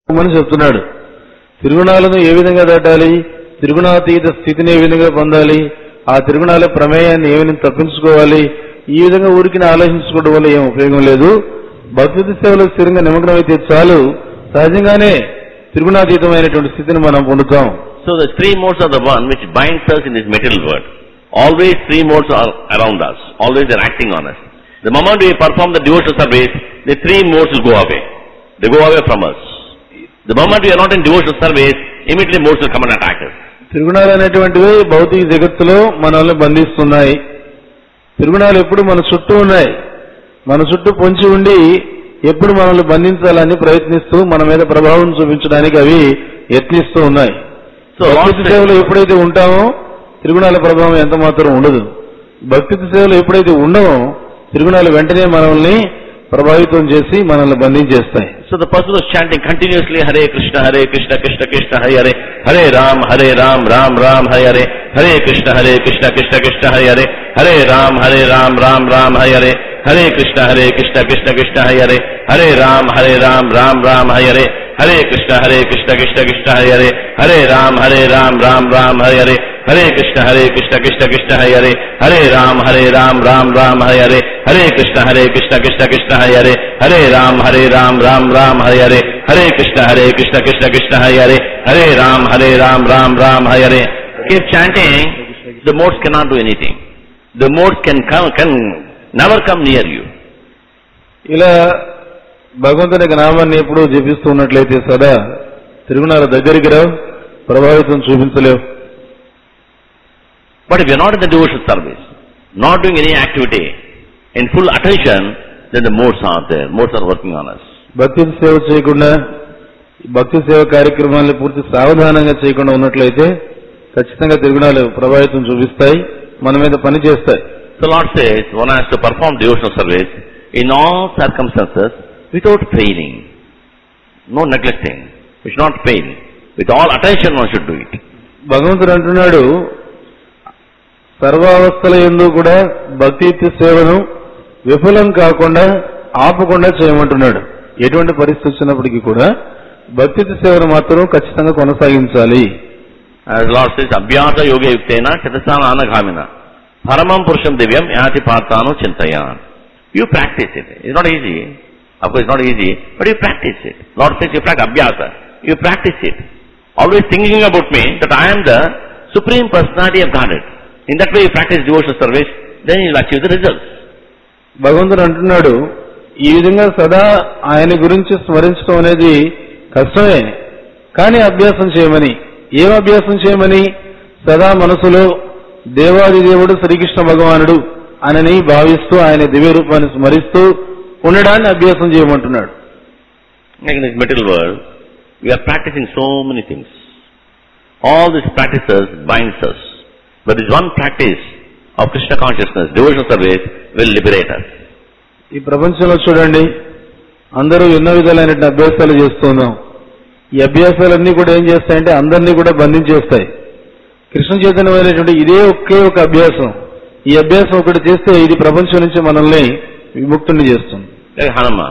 అని చెప్తున్నాడు తిరుగుణాలను ఏ విధంగా దాటాలి తిరుగుణాతీత స్థితిని ఏ విధంగా పొందాలి ఆ తిరుగుణాల ప్రమేయాన్ని ఏ విధంగా తప్పించుకోవాలి ఈ విధంగా ఊరికి ఆలోచించుకోవడం వల్ల ఏం ఉపయోగం లేదు భక్తి సేవలో స్థిరంగా నిమగ్నమైతే చాలు సహజంగానే తిరుగుణాతీతమైనటువంటి స్థితిని మనం పొందుతాం So the three modes are the one which binds us in this material world. Always three modes are around us. Always they're acting on us. The moment we perform the devotional service, the three modes will go away. They go away from us. The moment we are not in devotional service, immediately modes will come and attack us. తిరుగుణాలు అనేటువంటివి భౌతిక జగత్తులో మనల్ని బంధిస్తున్నాయి తిరుగుణాలు ఎప్పుడు మన చుట్టూ ఉన్నాయి మన చుట్టూ పొంచి ఉండి ఎప్పుడు మనల్ని బంధించాలని ప్రయత్నిస్తూ మన మీద ప్రభావం చూపించడానికి అవి యత్నిస్తూ ఉన్నాయి So భక్తి Lord సేవలో says, ఎప్పుడైతే ఉంటామో తిరుగుణాల ప్రభావం ఎంత మాత్రం ఉండదు భక్తి సేవలో ఎప్పుడైతే ఉండమో తిరుగుణాలు వెంటనే మనల్ని ప్రభావితం చేసి మనల్ని బంధించేస్తాయి so the person was chanting continuously Hare Krishna, Hare Krishna, Krishna Krishna, Hare Hare, Hare Ram, Hare Ram, Ram Ram, Hare Hare, Hare Krishna, Hare Krishna, Krishna Krishna, Hare Hare, Hare Ram, Hare Ram, Ram Ram, Hare Hare, Hare Krishna, Hare Krishna, Krishna Krishna, Hare Hare, Hare Ram, Hare Ram, Ram Ram, Hare Hare, Hare Krishna, Hare Krishna, Krishna Krishna, Hare Hare, Hare Ram, Hare Ram, Ram Ram, Hare Hare, Hare Krishna, Hare Krishna, Krishna Krishna, Hare Hare, Hare Ram, Hare Ram, Ram Ram, Hare Hare, Hare Krishna, Hare Krishna, Krishna Krishna, Hare Hare, Hare Ram, Hare Ram, Ram Ram, Hare Hare, Hare Krishna, Hare Krishna, Krishna Krishna, Hare Hare, Hare Ram, Hare Ram, Ram Ram, Hare Hare. Keep chanting, the modes cannot do anything. The modes can come, can never come near you. ఇలా భగవంతుని యొక్క నామాన్ని ఎప్పుడూ జపిస్తూ ఉన్నట్లయితే సదా తిరుగుణాల దగ్గరికి రావు ప్రభావితం చూపించలేవు But if you're not in the devotional service, not doing any activity, in full attention, then the modes are there. Modes are working on us. భక్తి సేవ చేయకుండా భక్తి సేవ కార్యక్రమాన్ని పూర్తి సావధానంగా చేయకుండా ఉన్నట్లయితే ఖచ్చితంగా తిరుగుణాలు ప్రభావితం చూపిస్తాయి మన మీద పని చేస్తాయి So Lord says, one has to perform devotional service in all circumstances without failing. No neglecting. We should not fail. With all attention one should do it. భగవంతుడు అంటున్నాడు సర్వావస్థల ఎందు కూడా భక్తి సేవను విఫలం కాకుండా ఆపకుండా చేయమంటున్నాడు ఎటువంటి పరిస్థితి వచ్చినప్పటికీ కూడా భక్తి సేవను మాత్రం ఖచ్చితంగా కొనసాగించాలి As Lord says, Abhyasa Yoga Yuktena Chatasana Anaghamina. Paramam Purusham Divyam Yati Partano Chintayan. You practice it. It's not easy. Of course, it's not easy, but you practice it. Lord says you practice Abhyasa. You practice it. Always thinking about me that I am the Supreme Personality of Godhead. In that way you practice devotional service, then you will achieve the results. భగవంతుడు అంటున్నాడు ఈ విధంగా సదా ఆయన గురించి స్మరించడం అనేది కష్టమే కానీ అభ్యాసం చేయమని ఏం అభ్యాసం చేయమని సదా మనసులో దేవాది దేవుడు శ్రీకృష్ణ భగవానుడు అనని భావిస్తూ ఆయన దివ్య రూపాన్ని స్మరిస్తూ ఉండడాన్ని అభ్యాసం చేయమంటున్నాడు Like in this material world, we are practicing so many things. All these practices binds us. But this one practice of Krishna consciousness, devotional service, will liberate us. ఈ ప్రపంచంలో చూడండి అందరూ ఎన్నో విధాలైన అభ్యాసాలు చేస్తున్నాం ఈ అభ్యాసాలన్నీ కూడా ఏం చేస్తాయంటే అందరినీ కూడా బంధించేస్తాయి కృష్ణ చైతన్యమైనటువంటి ఇదే ఒకే ఒక అభ్యాసం ఈ అభ్యాసం ఒకటి చేస్తే ఇది ప్రపంచం నుంచి మనల్ని విముక్తుని చేస్తుంది Like Hanuman.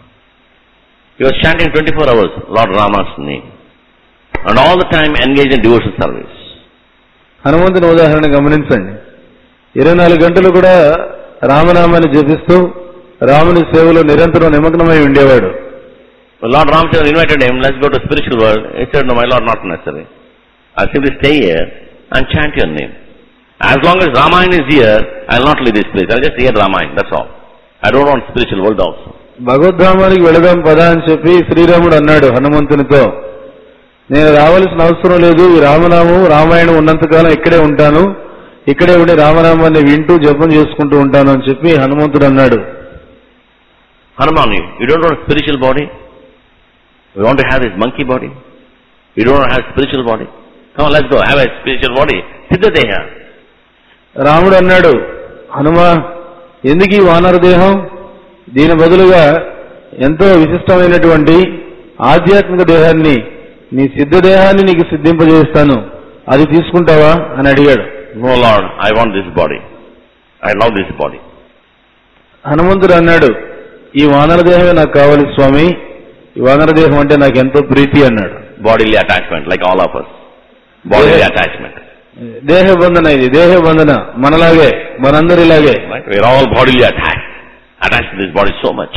He was chanting 24 hours Lord Rama's name. And all the time engaged in devotional service. హనుమంతుని ఉదాహరణ గమనించండి ఇరవై నాలుగు గంటలు కూడా రామనామాన్ని జపిస్తూ రాముని సేవలో నిరంతరం నిమగ్నమై ఉండేవాడు When Lord Ramchandra invited him, let's go to spiritual world, he said, no, my Lord, not necessary. I'll simply stay here and chant your name. As long as Ramayana is here, I'll not leave this place. I'll just hear Ramayana, that's all. I don't want spiritual world also. భగవద్ధామానికి వెళదాం పదా అని చెప్పి శ్రీరాముడు అన్నాడు హనుమంతునితో నేను రావాల్సిన అవసరం లేదు ఈ రామనామం రామాయణం ఉన్నంతకాలం ఇక్కడే ఉంటాను ఇక్కడే ఉండి రామనామాన్ని వింటూ జపం చేసుకుంటూ ఉంటాను అని చెప్పి హనుమంతుడు అన్నాడు Hanuman, you, you don't want a spiritual body? You want to have this monkey body? You don't want to have spiritual body? Come on, let's go, have a spiritual body. Siddhadeha. రాముడు అన్నాడు హనుమా ఎందుకు ఈ వానర దేహం దీని బదులుగా ఎంతో విశిష్టమైనటువంటి ఆధ్యాత్మిక దేహాన్ని నీ సిద్ధ దేహాన్ని నీకు సిద్ధింపజేస్తాను అది తీసుకుంటావా అని అడిగాడు No Lord, I want this body. I love this body. హనుమంతుడు అన్నాడు ఈ వానర దేహమే నాకు కావాలి స్వామి ఈ వానర దేహం అంటే నాకు ఎంతో ప్రీతి అన్నాడు Bodily attachment, like all of us. Bodily Yeah. attachment. దేహ బంధన ఇది దేహ బంధన మనలాగే మనందరిలాగే Right? We're all bodily attached. Attached to this body so much.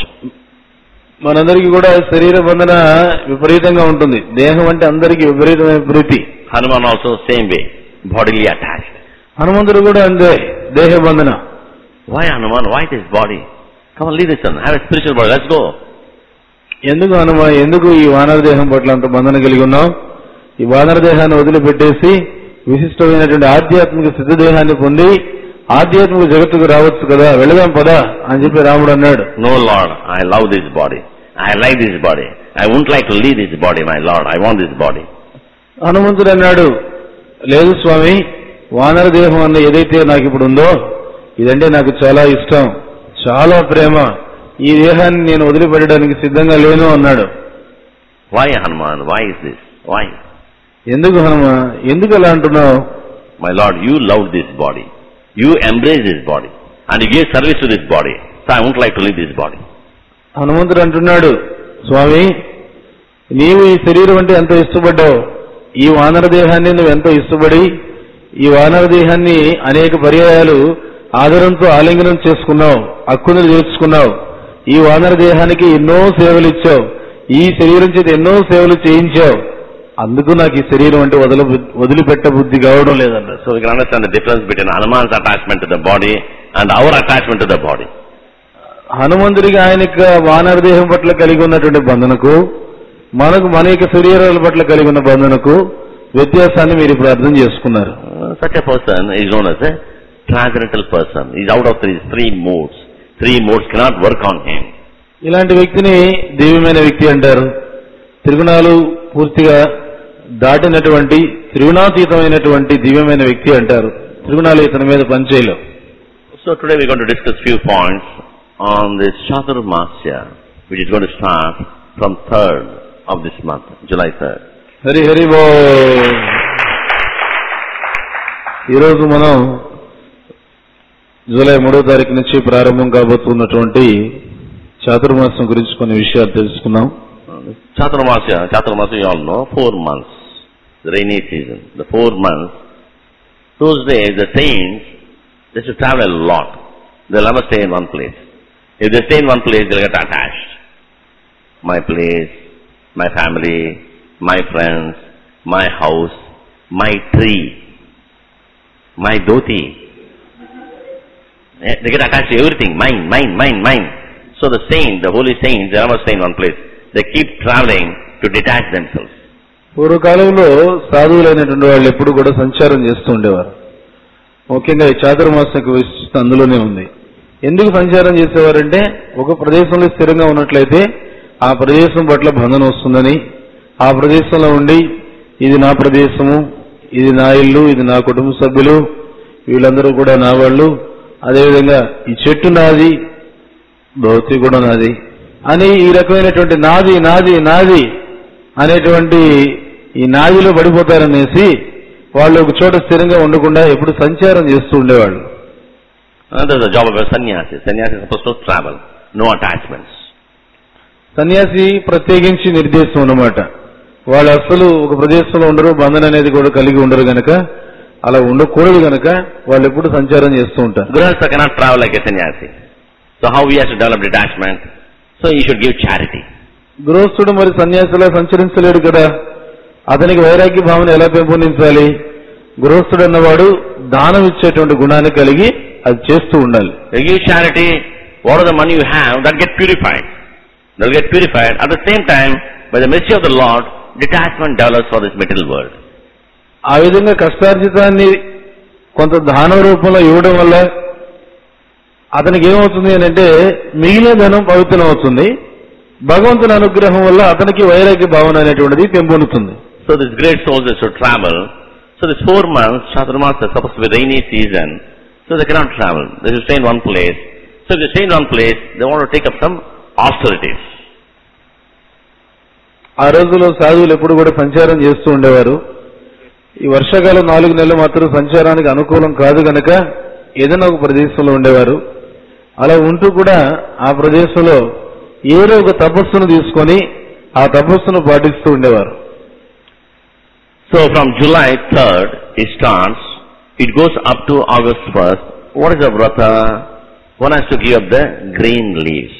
మనందరికీ కూడా శరీర బంధన విపరీతంగా ఉంటుంది దేహం అంటే అందరికీ విపరీతమైన ప్రీతి Hanuman also same way. Bodily attached. హనుమంతుడు కూడా అంతే దేహ బంధన Why Hanuman? Why this body? Come on, leave this one. Have a spiritual body. Let's go. ఎందుకు హనుమ ఎందుకు ఈ వానర దేహం పట్ల అంత బంధన కలిగి ఉన్నావు ఈ వానర దేహాన్ని వదిలిపెట్టేసి విశిష్టమైనటువంటి ఆధ్యాత్మిక సిద్ధ దేహాన్ని పొంది ఆధ్యాత్మిక జగత్తుకు రావచ్చు కదా వెళదాం పదా అని చెప్పి రాముడు అన్నాడు No, Lord, I love this body. I like this body. I wouldn't like to leave this body, my Lord. I want this body. హనుమంతుడు అన్నాడు లేదు స్వామి వానర దేహం అన్న ఏదైతే నాకు ఇప్పుడు ఉందో ఇదంటే నాకు చాలా ఇష్టం చాలా ప్రేమ ఈ దేహాన్ని నేను వదిలిపెట్టడానికి సిద్ధంగా లేను అన్నాడు Why Hanuman? Why is this? Why? ఎందుకు హనుమ ఎందుకు అలా అంటున్నావు My Lord, you love this body. You embrace this body. And you gave service to this body. So I won't like to leave this body. హనుమంతుడు అంటున్నాడు స్వామి నీవు ఈ శరీరం అంటే ఎంతో ఇష్టపడ్డావు ఈ వానర దేహాన్ని నువ్వు ఎంతో ఇష్టపడి ఈ వానర దేహాన్ని అనేక పర్యాయాలు ఆదరంతో ఆలింగనం చేసుకున్నావు హక్కును చేర్చుకున్నావు ఈ వానర దేహానికి ఎన్నో సేవలు ఇచ్చావు ఈ శరీరం చేత ఎన్నో సేవలు చేయించావు అందుకు నాకు ఈ శరీరం అంటే వదిలి వదిలిపెట్ట బుద్ధి కావడం లేదన్నాడు So we can understand the difference between Hanuman's attachment to the body and our attachment to the body. హనుమంతుడికి ఆయన యొక్క వానర దేహం పట్ల కలిగి ఉన్నటువంటి బంధనకు మనకు మన యొక్క శరీరాల పట్ల కలిగి ఉన్న బంధనకు వ్యత్యాసాన్ని మీరు ఇప్పుడు అర్థం చేసుకున్నారు Uh, such a person is known as a transcendental person. He's out of these three modes. Three modes cannot work on him. ఇలాంటి వ్యక్తిని దివ్యమైన వ్యక్తి అంటారు త్రిగుణాలు పూర్తిగా దాటినటువంటి త్రిగుణాతీతమైనటువంటి దివ్యమైన వ్యక్తి అంటారు త్రిగుణాలు ఇతని మీద పనిచేయలేవు So today we're going to discuss few points on this Chaturmasya, which is going to start from 3rd of this month, July 3rd. Hari Hari బో ఈరోజు మనం జూలై మూడో తారీఖు నుంచి ప్రారంభం కాబోతున్నటువంటి చాతుర్మాసం గురించి కొన్ని విషయాలు తెలుసుకున్నాం Chaturmasya, Chaturmasya you all know, four months, the rainy season. The four months, those days the saints, they should travel a lot. They'll never stay in one place. If they stay in one place, they'll get attached. My place, my family, my friends, my house, my tree, my dhoti. Eh, They get attached to everything. Mine, mine, mine, mine. So the saints, the holy saints, they never stay in one place. They keep traveling to detach themselves. పూర్వకాలంలో సాధువులైనటువంటి వాళ్ళు ఎప్పుడు కూడా సంచారం చేస్తూ ఉండేవారు ముఖ్యంగా ఈ చాతుర్మాసకు విశిష్టత అందులోనే ఉంది ఎందుకు సంచారం చేసేవారంటే ఒక ప్రదేశంలో స్థిరంగా ఉన్నట్లయితే ఆ ప్రదేశం పట్ల బంధన వస్తుందని ఆ ప్రదేశంలో ఉండి ఇది నా ప్రదేశము ఇది నా ఇల్లు ఇది నా కుటుంబ సభ్యులు వీళ్ళందరూ కూడా నా వాళ్ళు అదేవిధంగా ఈ చెట్టు నాది భౌతి కూడా నాది అని ఈ రకమైనటువంటి నాది నాది నాది అనేటువంటి ఈ నాదిలో పడిపోతారనేసి వాళ్ళు ఒక చోట స్థిరంగా ఉండకుండా ఎప్పుడు సంచారం చేస్తూ ఉండేవాళ్ళు Uh, that's the job of a sannyasi. Sannyasi is supposed to travel, no attachments. సన్యాసి ప్రత్యేకించి నిర్దేశం అన్నమాట వాళ్ళు అసలు ఒక ప్రదేశంలో ఉండరు బంధన అనేది కూడా కలిగి ఉండరు గనక అలా ఉండకూడదు గనక వాళ్ళు ఎప్పుడు సంచారం చేస్తూ ఉంటారు Grihastha cannot travel like a sannyasi. So how he has to develop detachment? So he should give charity. గృహస్థుడు మరి సన్యాసిలా సంచరించలేడు కదా అతనికి వైరాగ్య భావన ఎలా పెంపొందించాలి గృహస్థుడు అన్నవాడు దానం ఇచ్చేటువంటి గుణాన్ని కలిగి అది చేస్తూ ఉండాలి You give charity, what are the money you have, that get purified. They'll get purified. At the same time, by the mercy of the Lord, detachment develops for this material world. ఆ విధంగా కష్టార్జితాన్ని కొంత దానం రూపంలో ఇవ్వడం వల్ల అతనికి ఏమవుతుంది అని అంటే మిగిలిన ధనం పవిత్రం అవుతుంది భగవంతుని అనుగ్రహం వల్ల అతనికి వైరాగ్య భావన అనేటువంటిది పెంపొందుతుంది So these great souls they should travel. So this four months, Chaturmas is supposed to be rainy season. So they cannot travel. They should stay in one place. So if they stay in one place, they want to take up some austerities. ఆ రోజుల్లో సాధువులు ఎప్పుడు కూడా సంచారం చేస్తూ ఉండేవారు ఈ వర్షాకాలం నాలుగు నెలలు మాత్రం సంచారానికి అనుకూలం కాదు గనక ఏదైనా ఒక ప్రదేశంలో ఉండేవారు అలా ఉంటూ కూడా ఆ ప్రదేశంలో ఏదో ఒక తపస్సును తీసుకొని ఆ తపస్సును పాటిస్తూ ఉండేవారు So from July 3rd, it starts, it goes up to August 1st. What is the vrata? One has to give up the green leaves.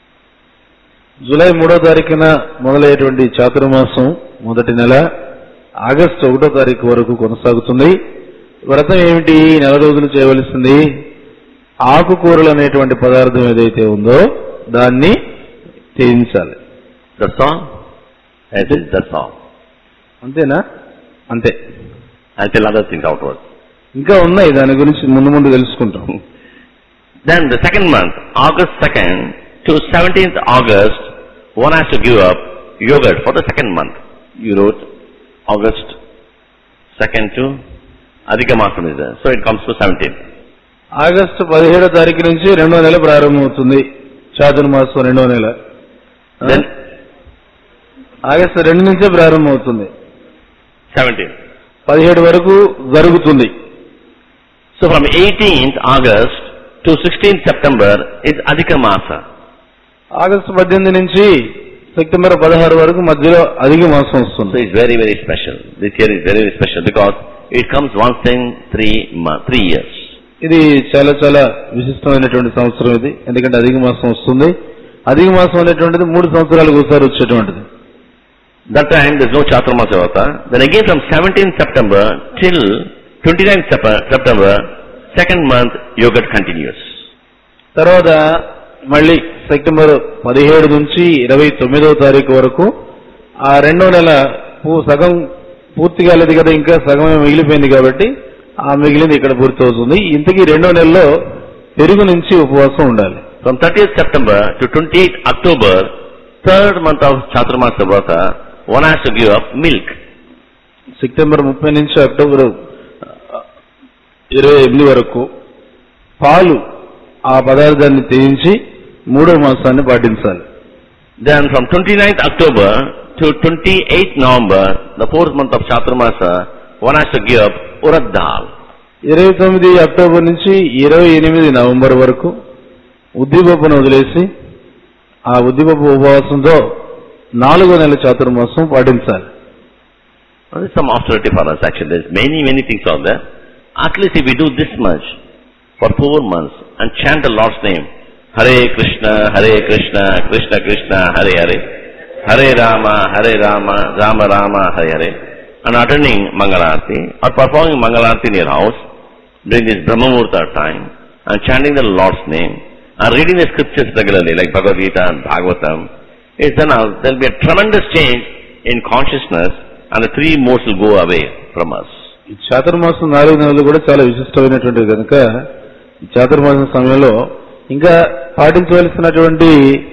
July మూడో తారీఖున మొదలయ్యేటువంటి చాతుర్మాసం మొదటి నెల ఆగస్టు ఒకటో తారీఖు వరకు కొనసాగుతుంది వ్రతం ఏమిటి ఈ నెల రోజులు చేయవలసింది ఆకుకూరలు అనేటువంటి పదార్థం ఏదైతే ఉందో దాన్ని త్యజించాలి That's all? Yes, yes, that's all. అంతేనా అంతే I'll tell other things afterwards. ఇంకా ఉన్నాయి దాని గురించి ముందు ముందు తెలుసుకుంటాం Then the second month, August 2nd to 17th August, one has to give up yogurt for the second month. You wrote August 2nd to Adhika Masam is there. So it comes to 17th. August పదిహేడో తారీఖు నుంచి రెండో నెల ప్రారంభమవుతుంది చాతుర్మాసం రెండో నెల Then August రెండు నుంచే ప్రారంభమవుతుంది 17th. పదిహేడు వరకు జరుగుతుంది So from 18th August to 16th September is Adhika Masa. August పద్దెనిమిది నుంచి సెప్టెంబర్ పదహారు వరకు మధ్యలో అధిక మాసం So వస్తుంది it's very, very special. This year is very, very special because it comes once in three months, three years. ఇది చాలా చాలా విశిష్టమైనటువంటి సంవత్సరం ఇది ఎందుకంటే అధిక మాసం వస్తుంది అధిక మాసం అనేటువంటిది మూడు సంవత్సరాలకు ఒకసారి వచ్చేటువంటిది That time there's no Chaturmasa Vrata. Then again from 17th September till 29th Sep- September, second month, yogurt continues. తర్వాత మళ్ళీ సెప్టెంబర్ పదిహేడు నుంచి ఇరవై తొమ్మిదవ తారీఖు వరకు ఆ రెండో నెల పూ- సగం పూర్తి కాలేదు కదా ఇంకా సగమే మిగిలిపోయింది కాబట్టి ఆ మిగిలింది ఇక్కడ పూర్తి అవుతుంది ఇంతకీ రెండో నెలలో పెరుగు నుంచి ఉపవాసం ఉండాలి From 30th September to 28th October, third month of Chaturmasa Vrata, one has to give up milk. September ముప్పై నుంచి అక్టోబర్ ఇరవై ఎనిమిది వరకు పాలు ఆ పదార్థాన్ని త్యజించి మూడో మాసాన్ని పాటించాలి Then from 29th October to 28th November, the fourth month of Chaturmasa, one has to give up urad dal. ఇరవై తొమ్మిది అక్టోబర్ నుంచి ఇరవై ఎనిమిది నవంబర్ వరకు ఉద్దిపప్పును వదిలేసి ఆ ఉద్దిపప్పు ఉపవాసంతో నాలుగో నెల చాతుర్మాసం పాటించాలి Well, There's some austerity for us actually. There's many, many things out there. At least if we do this much for four months and chant the Lord's name, Hare Krishna, Hare Krishna, Krishna Krishna, Hare Hare, Hare Rama, Hare Rama, Rama Rama, Hare Hare, and attending Mangalarti or performing Mangalarti in your house during this Brahmamurta time and chanting the Lord's name and reading the scriptures regularly like Bhagavad Gita and Bhagavatam, is then uh, there will be a tremendous change in consciousness and the three modes will go away from us. ఈ చాతుర్మాసం నాలుగు నెలలు కూడా చాలా విశిష్టమైనటువంటివి కనుక ఈ చాతుర్మాసం సమయంలో ఇంకా పాటించవలసినటువంటి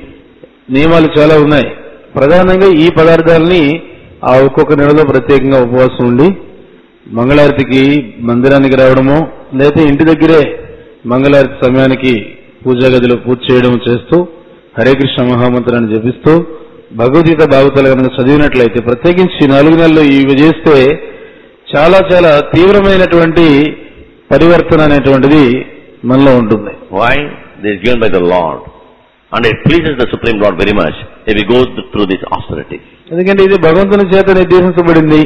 నియమాలు చాలా ఉన్నాయి ప్రధానంగా ఈ పదార్థాలని ఆ ఒక్కొక్క నెలలో ప్రత్యేకంగా ఉపవాసం ఉండి మంగళారతికి మందిరానికి రావడము లేదా ఇంటి దగ్గరే మంగళారతి సమయానికి పూజా గదిలో పూజ చేయడం చేస్తూ హరే కృష్ణ మహామంత్రాన్ని జపిస్తూ భగవద్గీత భాగవతాలు కనుక చదివినట్లయితే ప్రత్యేకించి ఈ నాలుగు నెలలు ఇవి చేస్తే చాలా చాలా తీవ్రమైనటువంటి పరివర్తన అనేటువంటిది మనలో ఉంటుంది Why? This is given by the Lord. And it pleases the Supreme Lord very much if we go th- through this austerity. ఎందుకంటే ఇది భగవంతుని చేత నిర్దేశించబడింది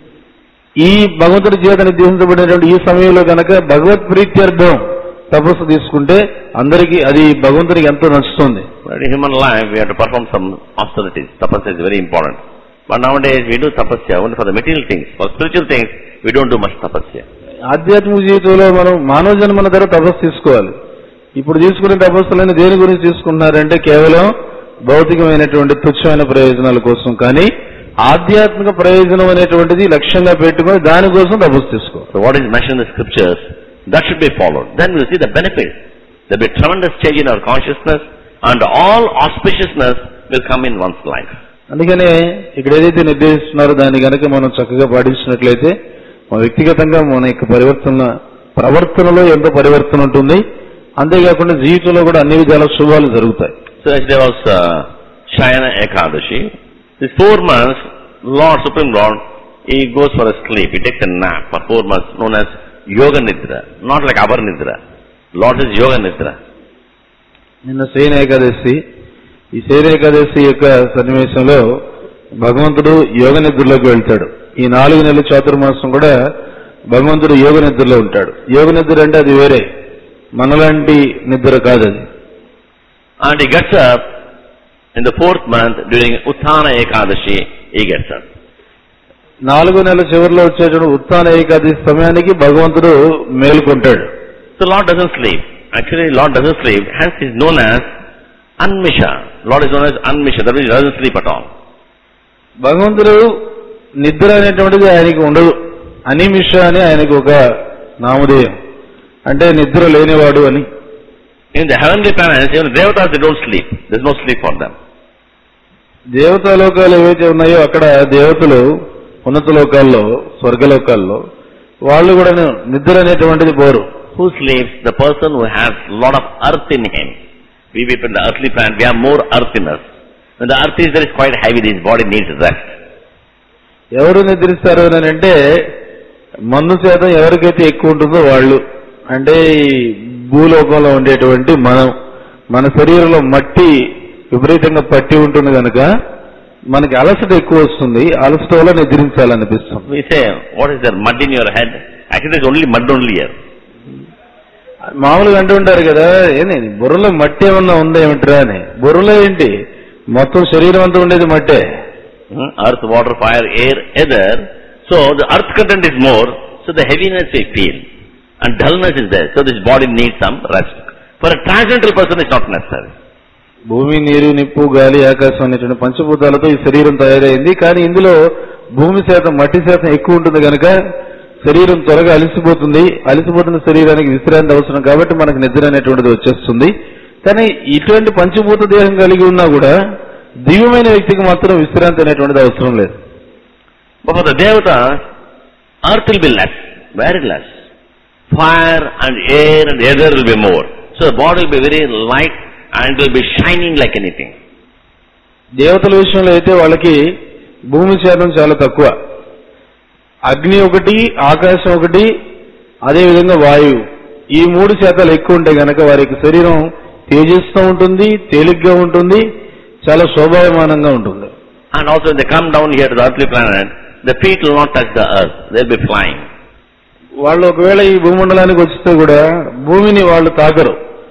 ఈ భగవంతుని చేత నిర్దేశించబడినటువంటి ఈ సమయంలో కనుక భగవత్ ప్రీత్యర్థం తపస్సు తీసుకుంటే అందరికీ అది భగవంతునికి ఎంతో నచ్చుతుంది But in human life, we have to perform some austerities. Tapasya is very important. But nowadays, we do tapasya only for the material things. For spiritual things, we don't do much tapasya. ఆధ్యాత్మిక జీవితంలో మనం మానవ జన్మన ధర తపస్సు తీసుకోవాలి ఇప్పుడు తీసుకునే తపస్సులని దేని గురించి తీసుకుంటున్నారంటే కేవలం భౌతికమైనటువంటి తుచ్చమైన ప్రయోజనాల కోసం కానీ ఆధ్యాత్మిక ప్రయోజనం అనేటువంటిది లక్ష్యంగా పెట్టుకొని దానికోసం తపస్సు తీసుకోవాలి So what is mentioned in the scriptures, that should be followed. Then we'll see the benefits. There will be tremendous change in our consciousness and all auspiciousness will come in one's life. అందుకనే ఇక్కడ ఏదైతే నిర్దేశిస్తున్నారో దాన్ని కనుక మనం చక్కగా పాటించినట్లయితే మన వ్యక్తిగతంగా మన యొక్క పరివర్తన ప్రవర్తనలో ఎంతో పరివర్తన ఉంటుంది అంతేకాకుండా జీవితంలో కూడా అన్ని విధాల శుభాలు జరుగుతాయి So yesterday was uh, Shayana Ekadashi. These four months, Lord, Supreme Lord, he goes for a sleep. He takes a nap for four months known as Yoga Nidra. Not like our Nidra. Lord is Yoga Nidra. నిన్న శయన ఏకాదశి ఈ శయన ఏకాదశి యొక్క సన్నివేశంలో భగవంతుడు యోగ నిద్రలోకి వెళ్తాడు ఈ నాలుగు నెలల చాతుర్మాసం కూడా భగవంతుడు యోగ నిద్రలో ఉంటాడు యోగ నిద్ర అంటే అది వేరే మనలాంటి నిద్ర కాదు అది And he gets up in the fourth month during Uttana Ekadashi, he gets up. నాలుగో నెల చివరిలో వచ్చేటువంటి ఉత్తాన ఏకాదశి సమయానికి భగవంతుడు మేలుకుంటాడు So Lord doesn't sleep. Actually, Lord doesn't sleep. Hence, he is known as Anmisha. Lord is known as Anmisha. That means he doesn't sleep at all. భగవంతుడు నిద్ర అనేటువంటిది ఆయనకి ఉండదు అనిమిష అని ఆయనకు ఒక నామధేయం అంటే నిద్ర లేనివాడు అని In the heavenly planets, even Devatas, they don't sleep. There's no sleep for them. దేవతా లోకాలు ఏవైతే ఉన్నాయో అక్కడ దేవతలు ఉన్నత లోకాల్లో స్వర్గలోకాల్లో వాళ్ళు కూడా నిద్ర అనేటువంటిది పోరు Who sleeps? The person who has lot of earth in him. We people in the earthly planet, we have more earth in us. When the earth is there is quite heavy, his body needs rest. ఎవరు నిద్రిస్తారు అని అంటే మందు శాతం ఎవరికైతే ఎక్కువ ఉంటుందో వాళ్ళు అంటే ఈ భూలోకంలో ఉండేటువంటి మనం మన శరీరంలో మట్టి విపరీతంగా పట్టి ఉంటుంది కనుక మనకి అలసట ఎక్కువ వస్తుంది అలసట వల్ల నిద్రించాలనిపిస్తుంది We say, what is there, mud in your head? Actually, there's only mud only here. మామూలుగా అంటూ ఉంటారు కదా ఏంది బుర్రలో మట్టి ఏమన్నా ఉందా ఏమిట్రా అని బుర్రలో ఏంటి మొత్తం శరీరం అంతా ఉండేది మట్టే Hmm? Earth, water, fire, air, ether. So the earth content is more, so the heaviness we feel. And dullness is there, so this body needs some rest. For a transcendental person, it's not necessary. భూమి నీరు నిప్పు గాలి ఆకాశం అనేటువంటి పంచభూతాలతో ఈ శరీరం తయారైంది కానీ ఇందులో భూమి శాతం మట్టి శాతం ఎక్కువ ఉంటుంది కనుక శరీరం త్వరగా అలసిపోతుంది అలసిపోతున్న శరీరానికి విశ్రాంతి అవసరం కాబట్టి మనకు నిద్ర అనేటువంటిది వచ్చేస్తుంది కానీ ఇటువంటి పంచభూత దేహం కలిగి ఉన్నా కూడా దివ్యమైన వ్యక్తికి మాత్రం విశ్రాంతి అనేటువంటిది అవసరం లేదు But for the devatas, earth will be less, very less. Fire and air and ether will be more. So the body will be very light and will be shining like anything. దేవతల విషయంలో అయితే వాళ్ళకి భూమి శాతం చాలా తక్కువ అగ్ని ఒకటి ఆకాశం ఒకటి అదేవిధంగా వాయువు ఈ మూడు శాతాలు ఎక్కువ ఉంటాయి కనుక వారికి శరీరం తేజస్తో ఉంటుంది తేలిగ్గా ఉంటుంది చాలా శోభాయమానంగా ఉంటుంది And also when they come down here to the earthly planet, the feet will not touch the earth. They'll be flying. వాళ్ళు ఒకవేళ ఈ భూమండలానికి వచ్చితే కూడా భూమిని వాళ్ళు తాకరు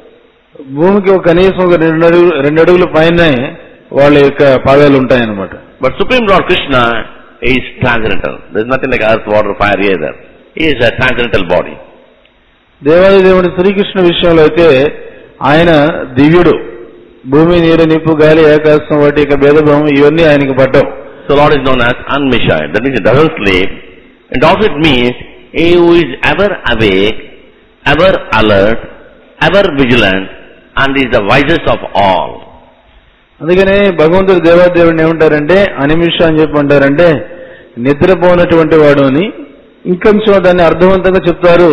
భూమికి ఒక కనీసం ఒక రెండు అడుగు రెండు అడుగుల పైనే వాళ్ళ యొక్క పాదాలు ఉంటాయన్నమాట But Supreme Lord Krishna is transcendental. There's nothing like earth, water, fire, either. He is a transcendental body. దేవాది దేవుడి శ్రీకృష్ణ విషయంలో అయితే ఆయన దివ్యుడు భూమి నీరు నిప్పు గాలి ఆకాశం వాటి యొక్క భేదభావం ఇవన్నీ ఆయనకి పట్టవు So Lord is known as unmishaed. That means he doesn't sleep. And also it means he who is ever awake, ever alert, ever vigilant, and is the wisest of all. అందుకనే భగవంతుడు దేవాదేవుడిని ఏమంటారంటే అనిమిష అని చెప్పి అంటారంటే నిద్రపోనటువంటి వాడు అని ఇంకొంచెం దాన్ని అర్థవంతంగా చెప్తారు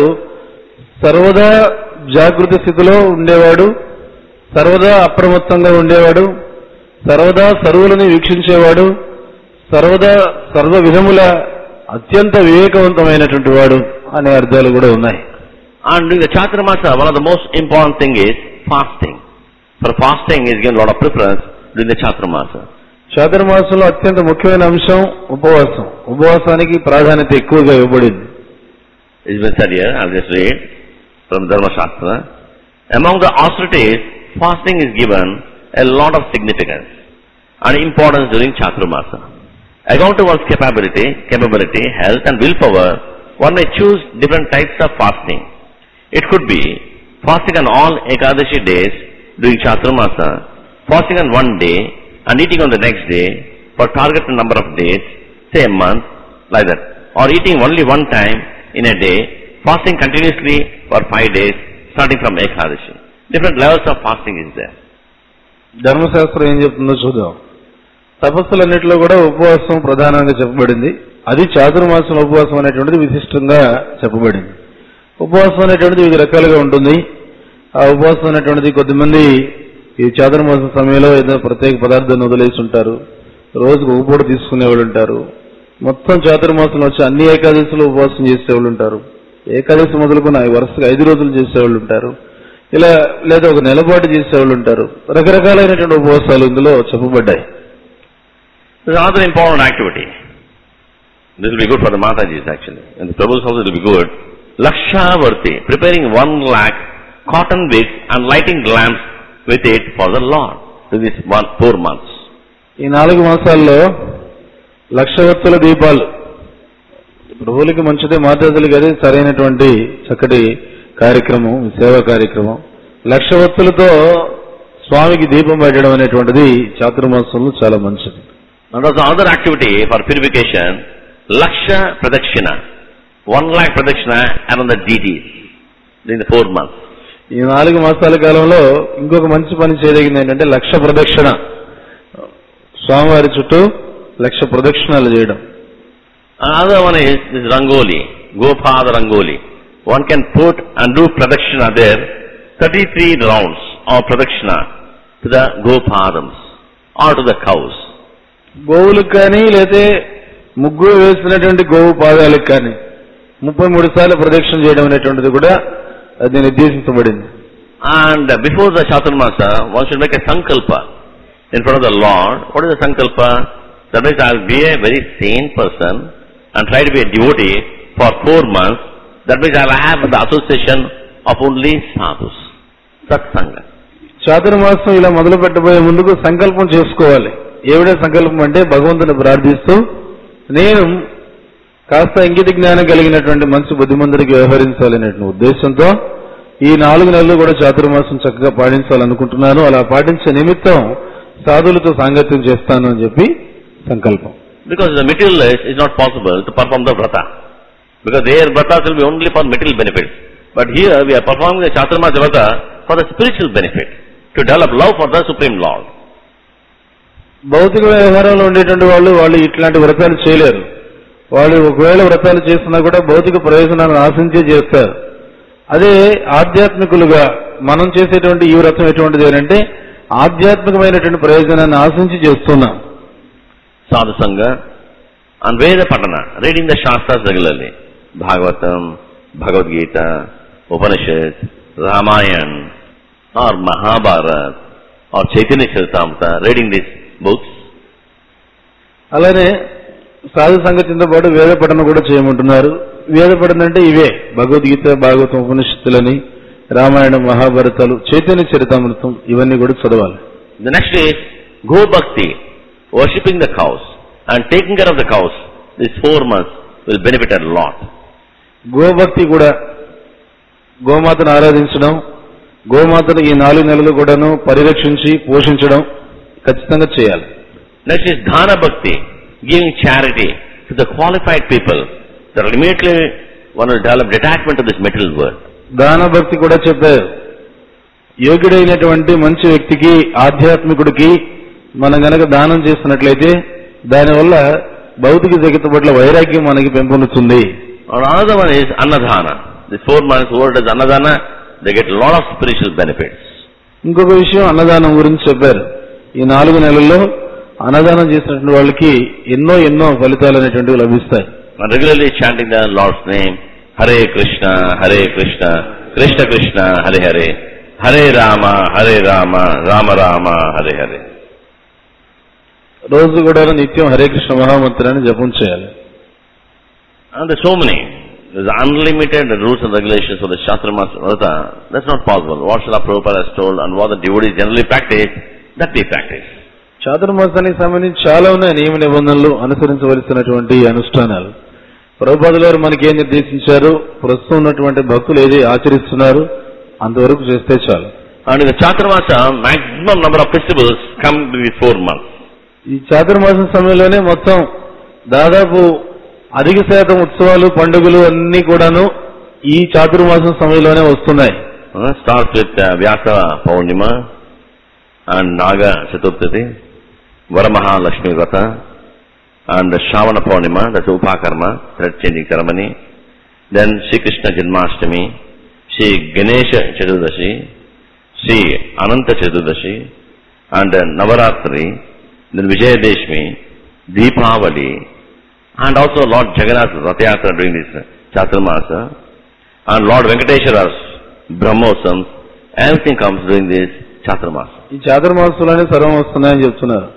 సర్వదా జాగృత స్థితిలో ఉండేవాడు సర్వదా అప్రమత్తంగా ఉండేవాడు సర్వదా సర్వులని వీక్షించేవాడు సర్వదా సర్వ విధముల అత్యంత వివేకవంతమైనటువంటి వాడు అనే అర్థాలు కూడా ఉన్నాయి And during the Chaturmasa, one of the most important thing is fasting. For fasting is given a lot of preference during the Chaturmasa. చాతుర్మాసంలో అత్యంత ముఖ్యమైన అంశం ఉపవాసం ఉపవాసానికి ప్రాధాన్యత ఎక్కువగా ఇవ్వబడింది It's been said here, I'll just read from Dharma Shastra. Among the austerities, fasting is given a lot of significance and importance during Chaturmasa. According to one's capability, capability, health and willpower, one may choose different types of fasting. It could be fasting on all Ekadashi days during Chaturmasa, fasting on one day and eating on the next day for targeted number of days, say a month, like that. Or eating only one time in a day, fasting continuously for five days, starting from Ekadashi. Different levels of fasting is there. ధర్మశాస్త్రం ఏం చెప్తుందో చూద్దాం తపస్సులన్నింటిలో కూడా ఉపవాసం ప్రధానంగా చెప్పబడింది అది చాతుర్మాసం ఉపవాసం అనేటువంటిది విశిష్టంగా చెప్పబడింది ఉపవాసం అనేటువంటిది వివిధ రకాలుగా ఉంటుంది ఆ ఉపవాసం అనేటువంటిది కొద్దిమంది ఈ చాతుర్మాసం సమయంలో ఏదో ప్రత్యేక పదార్థాన్ని వదిలేసి ఉంటారు రోజుకు ఒక పూట తీసుకునే వాళ్ళు ఉంటారు మొత్తం చాతుర్మాసంలో వచ్చి అన్ని ఏకాదశులు ఉపవాసం చేసేవాళ్ళు ఉంటారు ఏకాదశి మొదలుకున్న వరుసగా ఐదు రోజులు చేసేవాళ్ళు ఉంటారు ఇలా లేదా ఒక నెల పాటు చేసేవాళ్ళు ఉంటారు రకరకాలైనటువంటి ఉపవాసాలు ఇందులో చెప్పబడ్డాయి There's another important activity. This will be good for the Matajis actually. In the Prabhu's house it will be good. Lakshavarti, preparing one lakh cotton wicks and lighting lamps with it for the Lord. This is one, four months. ఈ నాలుగు మాసాల్లో లక్షవత్తుల దీపాలు ప్రభువులకి మంచిదే మాతాజులకి అది సరైనటువంటి చక్కటి కార్యక్రమం సేవా కార్యక్రమం లక్షవత్తులతో స్వామికి దీపం పెట్టడం అనేటువంటిది చాతుర్మాసంలో చాలా మంచిది And also another activity for purification, Laksha Pradakshina. One lakh Pradakshina around the deities during the four months. ఈ నాలుగు మాసాల కాలంలో ఇంకొక మంచి పని చేయదగింది ఏంటంటే లక్ష ప్రదక్షిణ స్వామివారి చుట్టూ లక్ష ప్రదక్షిణాలు చేయడం Another one is this Rangoli, Gopada Rangoli. One can put and do Pradakshina there, 33 rounds of Pradakshina to the Gopadams or to the cows. గోవులకు కానీ లేతే ముగ్గు వేసినటువంటి గోవు పాదాలకు కానీ ముప్పై మూడు సార్లు ప్రదక్షిణ చేయడం అనేటువంటిది కూడా అది నిర్దేశించబడింది And before the Chaturmasa, one should make a sankalpa in front of the Lord. What is the sankalpa? That means I'll be a very sane person and try to be a devotee for four months. That means I'll have the association of only sadhus. Satsanga. చాతుర్మాసం ఇలా మొదలు పెట్టబోయే ముందుకు సంకల్పం చేసుకోవాలి ఏమిడే సంకల్పం అంటే భగవంతుని ప్రార్థిస్తూ నేను కాస్త ఇంగిత జ్ఞానం కలిగినటువంటి మంచి బుద్ధిమంతుడికి వ్యవహరించాలనేటువంటి ఉద్దేశంతో ఈ నాలుగు నెలలు కూడా చాతుర్మాసం చక్కగా పాటించాలనుకుంటున్నాను అలా పాటించే నిమిత్తం సాధువులతో సాంగత్యం చేస్తాను అని చెప్పి సంకల్పం Because the material life is not possible to perform the vrata. Because their vratas will be only for material benefits. But here we are performing the Chaturmasa vrata for the spiritual benefit. To develop love for the Supreme Lord. భౌతిక వ్యవహారంలో ఉండేటువంటి వాళ్ళు వాళ్ళు ఇట్లాంటి వ్రతాలు చేయలేరు వాళ్ళు ఒకవేళ వ్రతాలు చేస్తున్నా కూడా భౌతిక ప్రయోజనాలను ఆశించే చేస్తారు అదే ఆధ్యాత్మికులుగా మనం చేసేటువంటి ఈ వ్రతం ఎటువంటిది అంటే ఆధ్యాత్మికమైనటువంటి ప్రయోజనాన్ని ఆశించి చేస్తున్నాం Sadhu Sangha and Veda Patana, reading the Shastras regularly. Bhagavatam, Bhagavad Gita, Upanishad, Ramayana, or Mahabharata, or Chaitanya Charitamrita, reading these books. అలానే సాధు సంగతితో పాటు వేద పఠన కూడా చేయమంటున్నారు వేద పఠన అంటే ఇవే భగవద్గీత భాగవతం ఉపనిషత్తులని రామాయణం మహాభారతాలు చైతన్య చరితామృతం ఇవన్నీ కూడా చదవాలి The next is Go Bhakti, worshipping the cows and taking care of the cows. These four months will benefit a lot. గోభక్తి కూడా గోమాతను ఆరాధించడం గోమాతను ఈ నాలుగు నెలలు కూడాను పరిరక్షించి పోషించడం ఖచ్చితంగా చేయాలి Next is Dhana Bhakti, giving charity to the qualified people. That immediately one will develop detachment to this material world. దాన భక్తి కూడా చెప్పారు యోగ్యుడైనటువంటి మంచి వ్యక్తికి ఆధ్యాత్మికుడికి మనం గనక దానం చేసినట్లయితే దానివల్ల భౌతిక జగత్తు పట్ల వైరాగ్యం మనకి పెంపొందుతుంది Or another one is Annadhana. These four months, whoever does Annadhana, they get a lot of spiritual benefits. ఇంకొక విషయం అన్నదానం గురించి చెప్పారు ఈ నాలుగు నెలల్లో అన్నదానం చేసినటువంటి వాళ్ళకి ఎన్నో ఎన్నో ఫలితాలు అనేటువంటివి లభిస్తాయి And regularly chanting the Lord's name, Hare Krishna, Hare Krishna, Krishna Krishna, Hare Hare, Hare Rama, Hare Rama, Rama Rama, Hare Hare. రోజు కూడా నిత్యం హరే కృష్ణ మహామంత్రాన్ని జపం చేయాలి And there's so many. There's unlimited rules and regulations for the Shastramas Vrata. That's not possible. What Srila Prabhupada has told and what the devotees generally practice, that we practice. చాతుర్మాసానికి సంబంధించి చాలా ఉన్నాయి నియమ నిబంధనలు అనుసరించవలసినటువంటి అనుష్ఠానాలు ప్రభుపాదుల వారు మనకి ఏం నిర్దేశించారు ప్రస్తుతం ఉన్నటువంటి భక్తులు ఏది ఆచరిస్తున్నారు అంతవరకు చేస్తే చాలు And in the Chaturmasa, maximum number of festivals come to these four months. ఈ చాతుర్మాసం సమయంలోనే మొత్తం దాదాపు అధిక శాతం ఉత్సవాలు పండుగలు అన్ని కూడాను ఈ చాతుర్మాసం సమయంలోనే వస్తున్నాయి Uh, starts with uh, Vyasa Paurnima and Naga Chaturthati, Varamaha Lakshmi Vrata, and the Shravana Paurnima, that's Upakarma, thread changing ceremony. Then Sri Krishna Janmashtami, Sri Ganesha Chaturdashi, Sri Ananta Chaturdashi, and then Navaratri, then Vijayadeshmi, Deepavali, and also Lord Jagannath Rathayatra during this uh, Chaturmasa, and Lord Venkateshwara's Brahmosams, everything comes during this Chaturmasa. ఈ చాతుర్మాసంలోనే సర్వం వస్తున్నాయని చెప్తున్నారు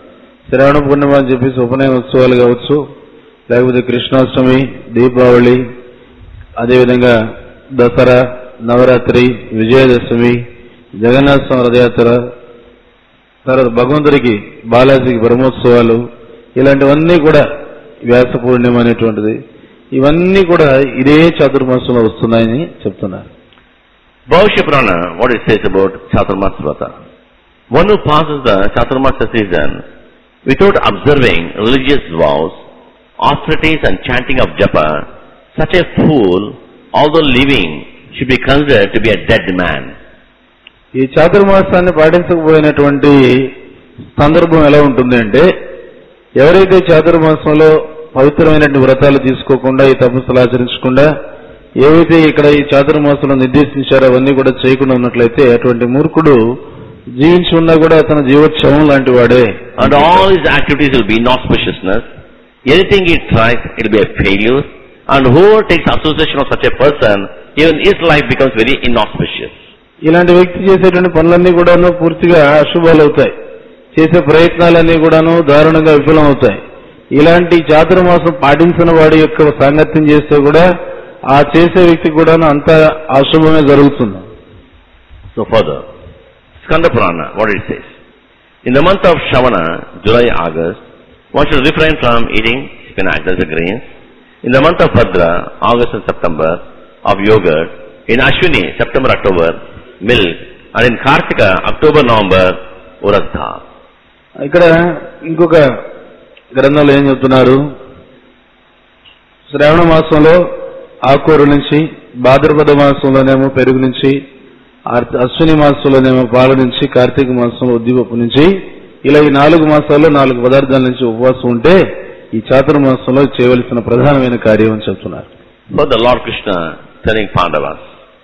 శ్రావణ పూర్ణిమ అని చెప్పేసి ఉపనయన ఉత్సవాలు కావచ్చు లేకపోతే కృష్ణాష్టమి దీపావళి అదేవిధంగా దసరా నవరాత్రి విజయదశమి జగన్నాథ స్వామి రథయాత్ర తర్వాత భగవంతుడికి బాలాజీకి బ్రహ్మోత్సవాలు ఇలాంటివన్నీ కూడా వ్యాస పూర్ణిమ అనేటువంటిది ఇవన్నీ కూడా ఇదే చాతుర్మాసంలో వస్తున్నాయని చెప్తున్నారు Bhavashya Purana, what it says about Chaturmas Vrata. One who passes the Chaturmasa season without observing religious vows, austerities and chanting of japa, such a fool, although living, should be considered to be a dead man. ఈ చాతుర్మాసాన్ని పాటించకపోయినటువంటి సందర్భం ఎలా ఉంటుంది అంటే ఎవరైతే చాతుర్మాసంలో పవిత్రమైనటువంటి వ్రతాలు తీసుకోకుండా ఈ తపస్సులు ఆచరించకుండా ఏవైతే ఇక్కడ ఈ చాతుర్మాసంలో నిర్దేశించారో అవన్నీ కూడా చేయకుండా ఉన్నట్లయితే అటువంటి మూర్ఖుడు జీవించి ఉన్నా కూడా అతను జీవోత్సవం లాంటి వాడే And all his activities will be inauspiciousness. Anything he tries, it will be a failure. And whoever takes association of such a person, even his life becomes very inauspicious. ఇలాంటి వ్యక్తి చేసేటువంటి పనులన్నీ కూడాను పూర్తిగా అశుభాలు అవుతాయి చేసే ప్రయత్నాలన్నీ కూడాను దారుణంగా విఫలం అవుతాయి ఇలాంటి చాతుర్మాసం పాటించిన వాడి యొక్క సాంగత్యం చేస్తే కూడా ఆ చేసే వ్యక్తి కూడాను అంత అశుభమే జరుగుతుంది So further, Skanda Purana, what it says. In the month of Shavana, July, August, one should refrain from eating spinach, that's the grains. In the month of Bhadra, August and September, of yogurt. In Ashwini, September, October, milk. And in Kartika, October, November, urad dal. ఇక్కడ ఇంకొక గ్రంథంలో ఏం చెప్తున్నారు శ్రావణ మాసంలో ఆకూర నుంచి భాద్రపద మాసంలోనేమో పెరుగు నుంచి are- Ashwini మాసంలోనేమో పాల నుంచి కార్తీక మాసంలో ఉద్దిపప్పు నుంచి ఇలా ఈ నాలుగు మాసాల్లో నాలుగు పదార్థాల నుంచి ఉపవాసం ఉంటే ఈ చాతుర్మాసంలో చేయవలసిన ప్రధానమైన కార్యం అని చెప్తున్నారు For the Lord Krishna telling Pandavas,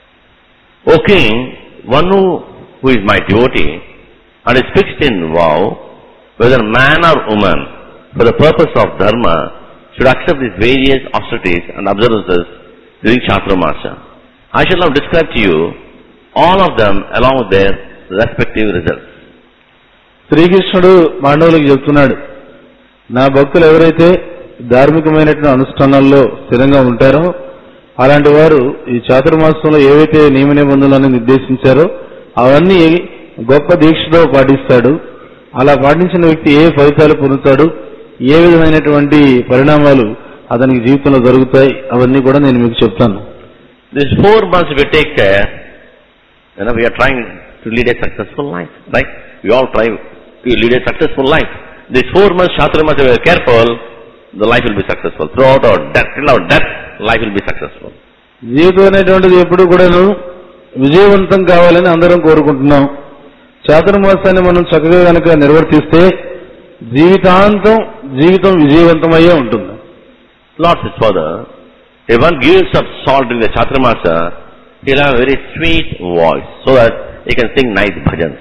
O king, one who, who is my devotee and is fixed in vow, whether man or woman, for the purpose of dharma, should accept these various austerities and observances during Chaturmasa. I shall now describe to you all of them along with their respective results. శ్రీకృష్ణుడు మాండవులకు చెప్తున్నాడు నా భక్తులు ఎవరైతే ధార్మికమైనటువంటి అనుష్ఠానాల్లో స్థిరంగా ఉంటారో అలాంటి వారు ఈ చాతుర్మాసంలో ఏవైతే నియమ నిబంధనలను నిర్దేశించారో అవన్నీ గొప్ప దీక్షతో పాటిస్తాడు అలా పాటించిన వ్యక్తి ఏ ఫలితాలు పొందుతాడు ఏ విధమైనటువంటి పరిణామాలు అతనికి జీవితంలో జరుగుతాయి అవన్నీ కూడా నేను మీకు చెప్తాను These four months if we take care, you know, we are trying to lead a successful life, right? We all try to lead a successful life. These four months, Chaturmas, if we are careful, the life will be successful. Throughout our death, till our death, life will be successful. జీవితం అనేటువంటిది ఎప్పుడు కూడాను విజయవంతం కావాలని అందరం కోరుకుంటున్నాం చాతుర్మాసాన్ని మనం చక్కగా కనుక నిర్వర్తిస్తే జీవితాంతం జీవితం విజయవంతమయ్యే ఉంటుంది Lord says further, if one gives up salt in the Chaturmasa, he'll have a very sweet voice, so that he can sing nice bhajans.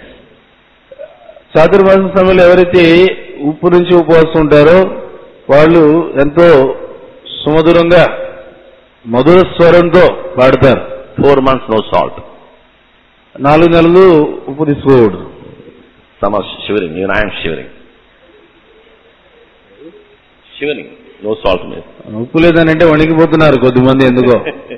చాతుర్మాస సమయంలో ఎవరైతే ఉప్పు నుంచి ఉపవాసం ఉంటారో వాళ్ళు ఎంతో సుమధురంగా మధుర స్వరంతో పాడతారు Four months, no salt. నాలుగు నెలలు ఉప్పు తీసుకోకూడదు Some are shivering, even I am shivering. Shivering, no salt means. ఉప్పు లేదనంటే వణికిపోతున్నారు కొద్దిమంది ఎందుకో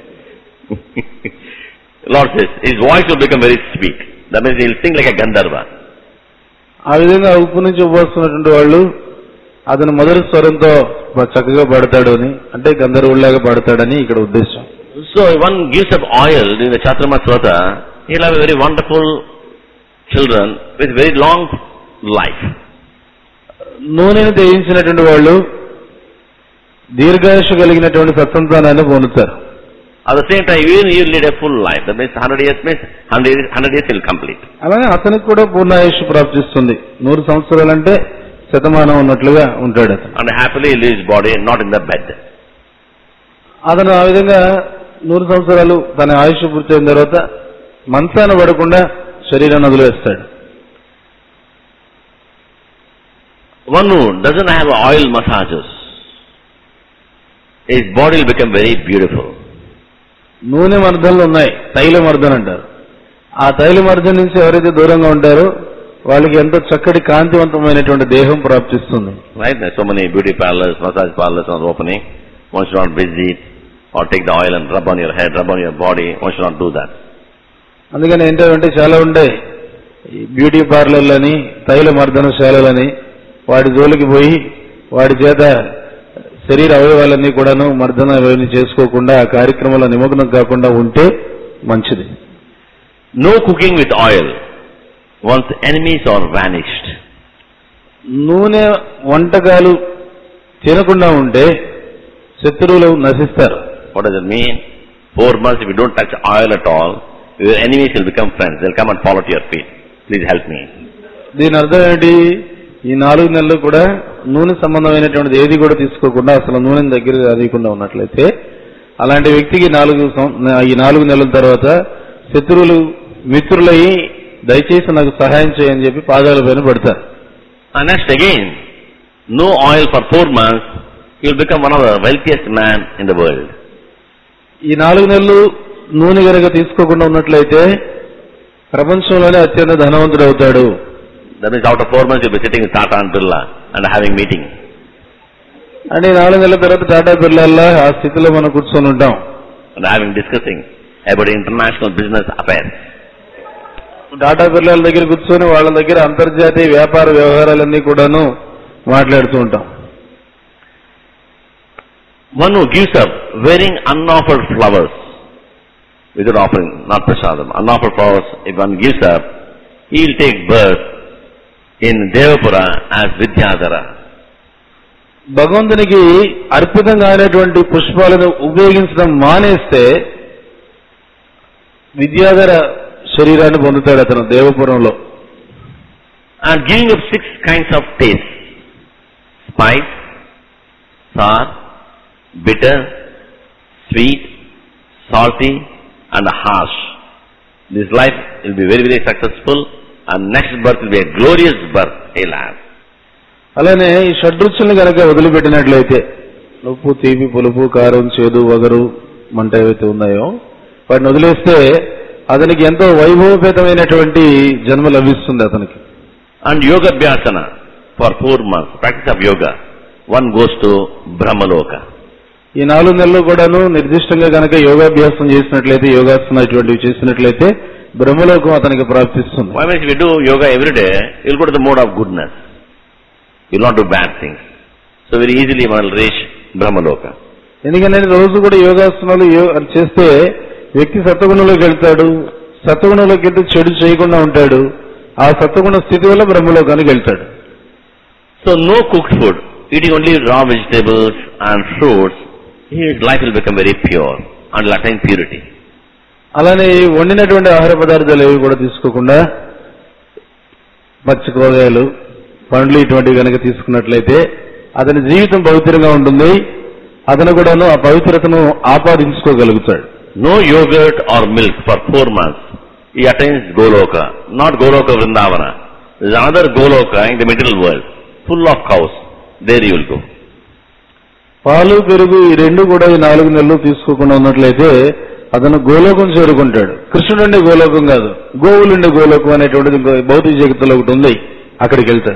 Lord says, his voice will become very sweet. That means he'll sing like a Gandharva. ఆ విధంగా ఉప్పు నుంచి ఉపవస్తున్నటువంటి వాళ్ళు అతను మొదటి స్వరంతో బ- చక్కగా పాడతాడు అని అంటే గంధర్వుల్లాగా పాడతాడని ఇక్కడ ఉద్దేశం So if one gives up oil during the Chaturmasrata, he'll have a very wonderful children with very long life. నూనెను తెయించినటువంటి వాళ్ళు దీర్ఘాయుష కలిగినటువంటి సత్సంతానాన్ని పొందుతారు At the same time, even he'll lead a full life. That means 100 years means 100 years, 100 years he'll complete. అలాగే అతనికి కూడా పూర్ణాయుష్ ప్రాప్తిస్తుంది నూరు సంవత్సరాలంటే శతమానం ఉన్నట్లుగా ఉంటాడు అతను And happily he'll leave his body not in the bed. అతను ఆ విధంగా నూరు సంవత్సరాలు తన ఆయుష్ పూర్తయిన తర్వాత మంచాన పడకుండా శరీరాన్ని వదిలేస్తాడు One who doesn't have oil massages, his body will become very beautiful. నూనె మర్దనలు ఉన్నాయి తైల మర్దన అంటారు ఆ తైల మర్దన నుంచి ఎవరైతే దూరంగా ఉంటారో వాళ్ళకి ఎంతో చక్కటి కాంతివంతమైనటువంటి దేహం ప్రాప్తిస్తుంది Right? There's so many beauty parlors, massage parlors are opening. One should not visit or take the oil and rub on your head, rub on your body. One should not do that. అందుకని ఏంటంటే చాలా ఉండే ఈ beauty పార్లర్లని తైల మర్దనశాలలని వాడి జోలికి పోయి వాడి చేత శరీర అవయవాలన్నీ కూడాను మర్దన అవన్నీ చేసుకోకుండా ఆ కార్యక్రమంలో నిమగ్నం కాకుండా ఉంటే మంచిది No cooking with oil. One's enemies are vanished. నూనె వంటకాలు తినకుండా ఉంటే శత్రువులు నశిస్తారు What does it mean? Four months, if you don't touch oil at all, your enemies will become friends. They'll come and fall at your feet. Please help me. దీని అర్థం ఏంటి ఈ నాలుగు నెలలు కూడా నూనె సంబంధమైనటువంటిది ఏది కూడా తీసుకోకుండా అసలు నూనెని దగ్గర అదీయకుండా ఉన్నట్లయితే అలాంటి వ్యక్తికి నాలుగు సం- ఈ నాలుగు నెలల తర్వాత శత్రువులు మిత్రులయ్యి దయచేసి నాకు సహాయం చేయని చెప్పి పాదాల పైన పడతారు And next again, no oil for four months, you will become one of the wealthiest man in the world. ఈ నాలుగు నెలలు నూనె గనక తీసుకోకుండా ఉన్నట్లయితే ప్రపంచంలోనే అత్యంత ధనవంతుడు అవుతాడు That means after four months you'll be sitting with Tata and Birla and having meeting. అంటే ఈ నాలుగు నెలల తర్వాత టాటా బిర్లాల్లో ఆ స్థితిలో మనం కూర్చొని ఉంటాం and having discussing about international business affairs. Tata బిర్లాల దగ్గర కూర్చొని వాళ్ళ దగ్గర అంతర్జాతీయ వ్యాపార వ్యవహారాలన్నీ కూడాను మాట్లాడుతూ ఉంటాం One who gives up wearing unoffered flowers without offering, not prasadam, unoffered flowers, if one gives up, he will take birth in Devapura as Vidyadhara. భగవంతునికి అర్పితం కానటువంటి పుష్పాలను ఉపయోగించడం మానేస్తే విద్యాధర శరీరాన్ని పొందుతాడు అతను దేవపురంలో And giving up six kinds of taste. Spice, sour, bitter, sweet, salty and harsh. This life will be very, very successful and next birth will be a glorious birth he'll have. అలానే ఈ షడ్రుచుల్ని కనుక వదిలిపెట్టినట్లయితే ఉప్పు తీపి పులుపు కారం చేదు వగరు మంట ఏవైతే ఉన్నాయో వాటిని వదిలేస్తే అతనికి ఎంతో వైభవపేతమైనటువంటి జన్మ లభిస్తుంది అతనికి And yoga abhyasana for four months, practice of yoga, one goes to Brahmaloka. ఈ నాలుగు నెలలు కూడాను నిర్దిష్టంగా కనుక యోగాభ్యాసం చేసినట్లయితే యోగాసన ఇటువంటివి చేసినట్లయితే బ్రహ్మలోకం అతనికి ప్రాప్తిస్తుంది Why means if you do yoga every day, you'll go to the mode of goodness. You'll not do bad things. So very easily one will reach Brahmaloka. ఎందుకంటే రోజు కూడా యోగాసనాలు యో- చేస్తే వ్యక్తి సత్వగుణంలోకి వెళ్తాడు సత్వగుణంలోకి వెళ్తే చెడు చేయకుండా ఉంటాడు ఆ సత్వగుణ స్థితి వల్ల బ్రహ్మలోకానికి వెళ్తాడు So no cooked food, eating only raw vegetables and fruits, his life will become very pure and will attain purity. అలానే ఈ వండినటువంటి ఆహార పదార్థాలు ఏవి కూడా తీసుకోకుండా పచ్చి కూరగాయలు పండ్లు ఇటువంటివి కనుక తీసుకున్నట్లయితే అతని జీవితం పవిత్రంగా ఉంటుంది అతను కూడాను ఆ పవిత్రతను ఆపాదించుకోగలుగుతాడు No yogurt or milk for four months. He attains Goloka, not Goloka Vrindavana. There is another Goloka in the middle world, full of cows. There you will go. పాలు పెరుగు ఈ రెండు కూడా ఈ నాలుగు నెలలు తీసుకోకుండా ఉన్నట్లయితే అతను గోలోకం చేరుకుంటాడు కృష్ణుడు ఉండే గోలోకం కాదు గోవులుండే గోలోకం అనేటువంటిది ఇంకో భౌతిక జగత్తులో ఒకటి ఉంది అక్కడికి వెళ్తాడు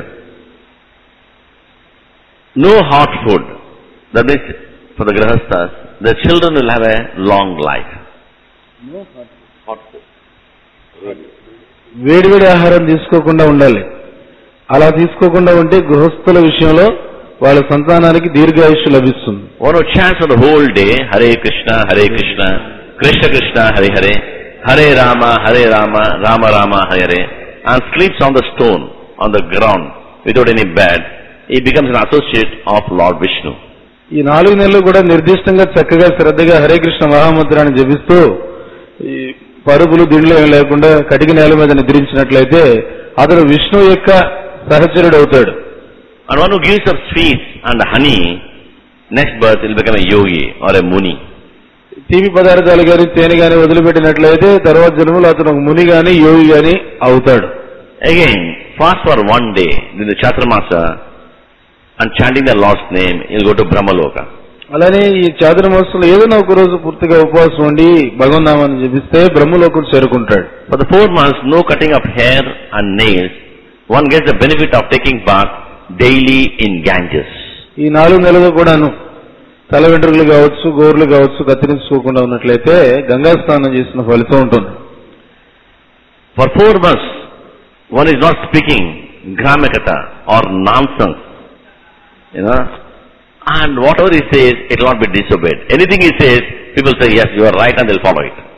No hot food. That means for the grahasthas, the children will have a long life. Hot food. వేడివేడి ఆహారం తీసుకోకుండా ఉండాలి అలా తీసుకోకుండా ఉంటే గృహస్థుల విషయంలో వాళ్ళ సంతానానికి దీర్ఘాయుష్యు లభిస్తుంది One who chants for the whole day, Hare Krishna, Hare Krishna, Krishna Krishna, Hare Hare, Hare Rama, Hare Rama, Rama Rama, Hare Hare, and sleeps on the stone, on the ground, without any bed, he becomes an associate of Lord Vishnu. ఈ నాలుగు నెలలు కూడా నిర్దిష్టంగా చక్కగా శ్రద్ధగా హరే కృష్ణ మహామంత్రాన్ని జపిస్తూ ఈ పరుపులు దిండ్లు ఏం లేకుండా కటిక నేల మీద నిద్రించినట్లయితే అతను విష్ణు యొక్క సహచరుడు అవుతాడు And one who gives up sweets and honey, next birth will become a yogi or a muni. తీపి పదార్థాలు గాని తేనె గాని వదిలిపెట్టినట్లయితే తర్వాత జన్మలో అతను ఒక ముని గాని యోగి గాని అవుతాడు Again, fast for one day in the Chatramasa and chanting the Lord's name, he'll go to Brahmaloka. అలానే ఈ చాతుర్మాసంలో ఏదైనా ఒక రోజు పూర్తిగా ఉపవాసం ఉండి భగవన్నామాన్ని జపిస్తే బ్రహ్మలోకం చేరుకుంటాడు For the four months, no cutting of hair and nails, one gets the benefit of taking bath daily in Ganges. ఈ నాలుగు నెలలు కూడాను తల వెంట్రుకలు కావచ్చు గోర్లు కావచ్చు కత్తిరించుకోకుండా ఉన్నట్లయితే గంగా స్నానం చేసిన ఫలితం ఉంటుంది For four months, one is not speaking gramakata or nonsense, you know, and whatever he says, it will not be disobeyed. Anything he says, people say, yes, you are right, and they'll follow it.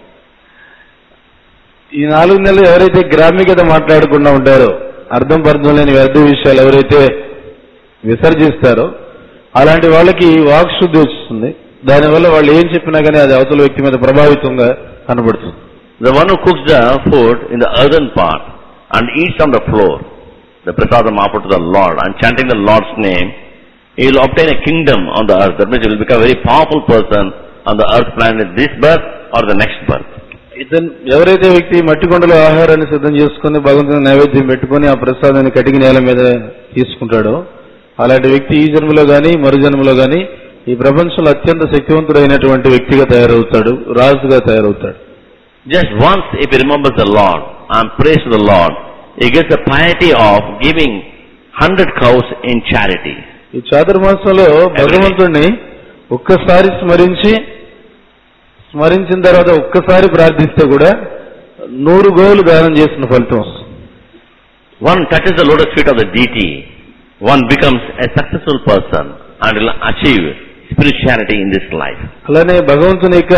ఈ నాలుగు నెలలు ఎవరైతే గ్రామికత మాట్లాడకుండా ఉంటారో అర్థం పర్థం లేని వ్యర్థ విషయాలు ఎవరైతే విసర్జిస్తారో అలాంటి వాళ్ళకి వాక్ శుద్ధి వస్తుంది దానివల్ల వాళ్ళు ఏం చెప్పినా కానీ అది అవతల వ్యక్తి మీద ప్రభావితంగా కనబడుతుంది The one who cooks the food in the earthen pot and eats on the floor, the prasadam offered to the Lord, and chanting the Lord's name, he will obtain a kingdom on the earth. That means he will become a very powerful person on the earth planet this birth or the next birth. ఇతను ఎవరైతే వ్యక్తి మట్టి కొండలో ఆహారాన్ని సిద్ధం చేసుకుని భగవంతుని నైవేద్యం పెట్టుకుని ఆ ప్రసాదాన్ని కటికి నేల మీద తీసుకుంటాడో అలాంటి వ్యక్తి ఈ జన్మలో గాని మరు జన్మలో గాని ఈ ప్రపంచంలో అత్యంత శక్తివంతుడైనటువంటి వ్యక్తిగా తయారవుతాడు రాజుగా తయారవుతాడు Just once if he remembers the Lord and prays to the Lord, he gets the piety of giving hundred cows in charity. ఈ చాతుర్మాసంలో భగవంతుణ్ణి ఒక్కసారి స్మరించి స్మరించిన తర్వాత ఒక్కసారి ప్రార్థిస్తే కూడా నూరు గోవులు దానం చేసిన ఫలితం వస్తుంది One touches the lotus feet of the deity, one becomes a successful person and will achieve spirituality in this life. అలానే భగవంతుని యొక్క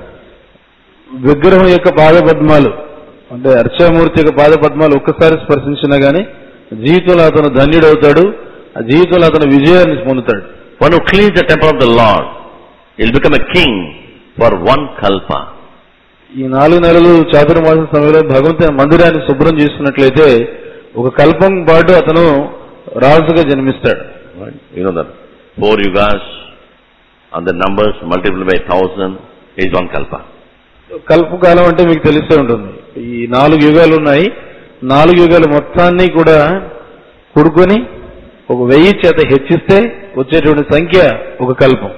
విగ్రహం యొక్క పాదపద్మాలు అంటే అర్చామూర్తి యొక్క పాదపద్మాలు ఒక్కసారి స్పర్శించినా గానీ జీవితంలో అతను ధన్యుడవుతాడు ఆ జీవితంలో అతను విజయాన్ని పొందుతాడు One who cleans the temple of the Lord, he'll become a king for one kalpa. ఈ నాలుగు నెలలు చాతుర్మాస సమయంలో భగవంతుని మందిరాన్ని శుభ్రం చేసుకున్నట్లయితే ఒక కల్పం పాటు అతను రాజుగా జన్మిస్తాడు Right? You know that four yugas and the numbers multiplied by thousand is one kalpa. కల్పకాలం అంటే మీకు తెలిసే ఉంటుంది ఈ నాలుగు యుగాలు ఉన్నాయి నాలుగు యుగాలు మొత్తాన్ని కూడా కూడుకొని ఒక వెయ్యి చేత హెచ్చిస్తే వచ్చేటువంటి సంఖ్య ఒక కల్పం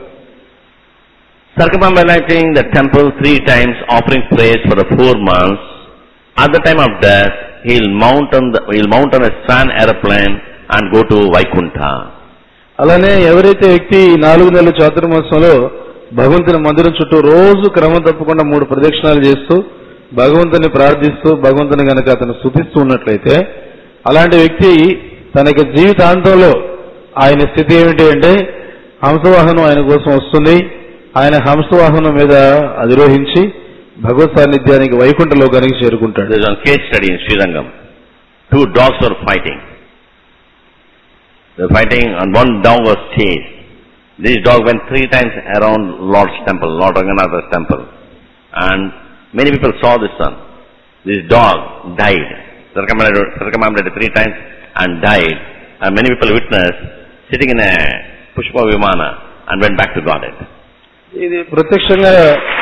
Circumambulating the temple three times, offering praise for the four months. At the time of death, he'll mount on the, he'll mount on a swan aeroplane and go to Vaikuntha. అలానే ఎవరైతే వ్యక్తి ఈ నాలుగు నెలల చాతుర్మాసంలో భగవంతుని మందిరం చుట్టూ రోజు క్రమం తప్పకుండా మూడు ప్రదక్షిణాలు చేస్తూ భగవంతుని ప్రార్థిస్తూ భగవంతుని గనక అతను స్థుతిస్తూ ఉన్నట్లయితే అలాంటి వ్యక్తి తన యొక్క జీవితాంతంలో ఆయన స్థితి ఏమిటి అంటే హంసవాహనం ఆయన కోసం వస్తుంది ఆయన హంసవాహనం మీద అధిరోహించి భగవత్ సాన్నిధ్యానికి వైకుంఠ లోకానికి చేరుకుంటాడు There's one case study in Srirangam. Two dogs were fighting. They were fighting and one dog was chased. This dog went three times around Lord's temple, Lord Ranganatha's temple. And many people saw this one. This dog died, circumambulated, circumambulated three times and died. And many people witnessed sitting in a Pushpa Vimana and went back to Godhead. ఇది ప్రత్యక్షంగా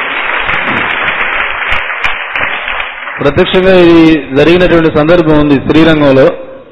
ప్రత్యక్షంగా ఇది జరిగినటువంటి సందర్భం ఉంది శ్రీరంగంలో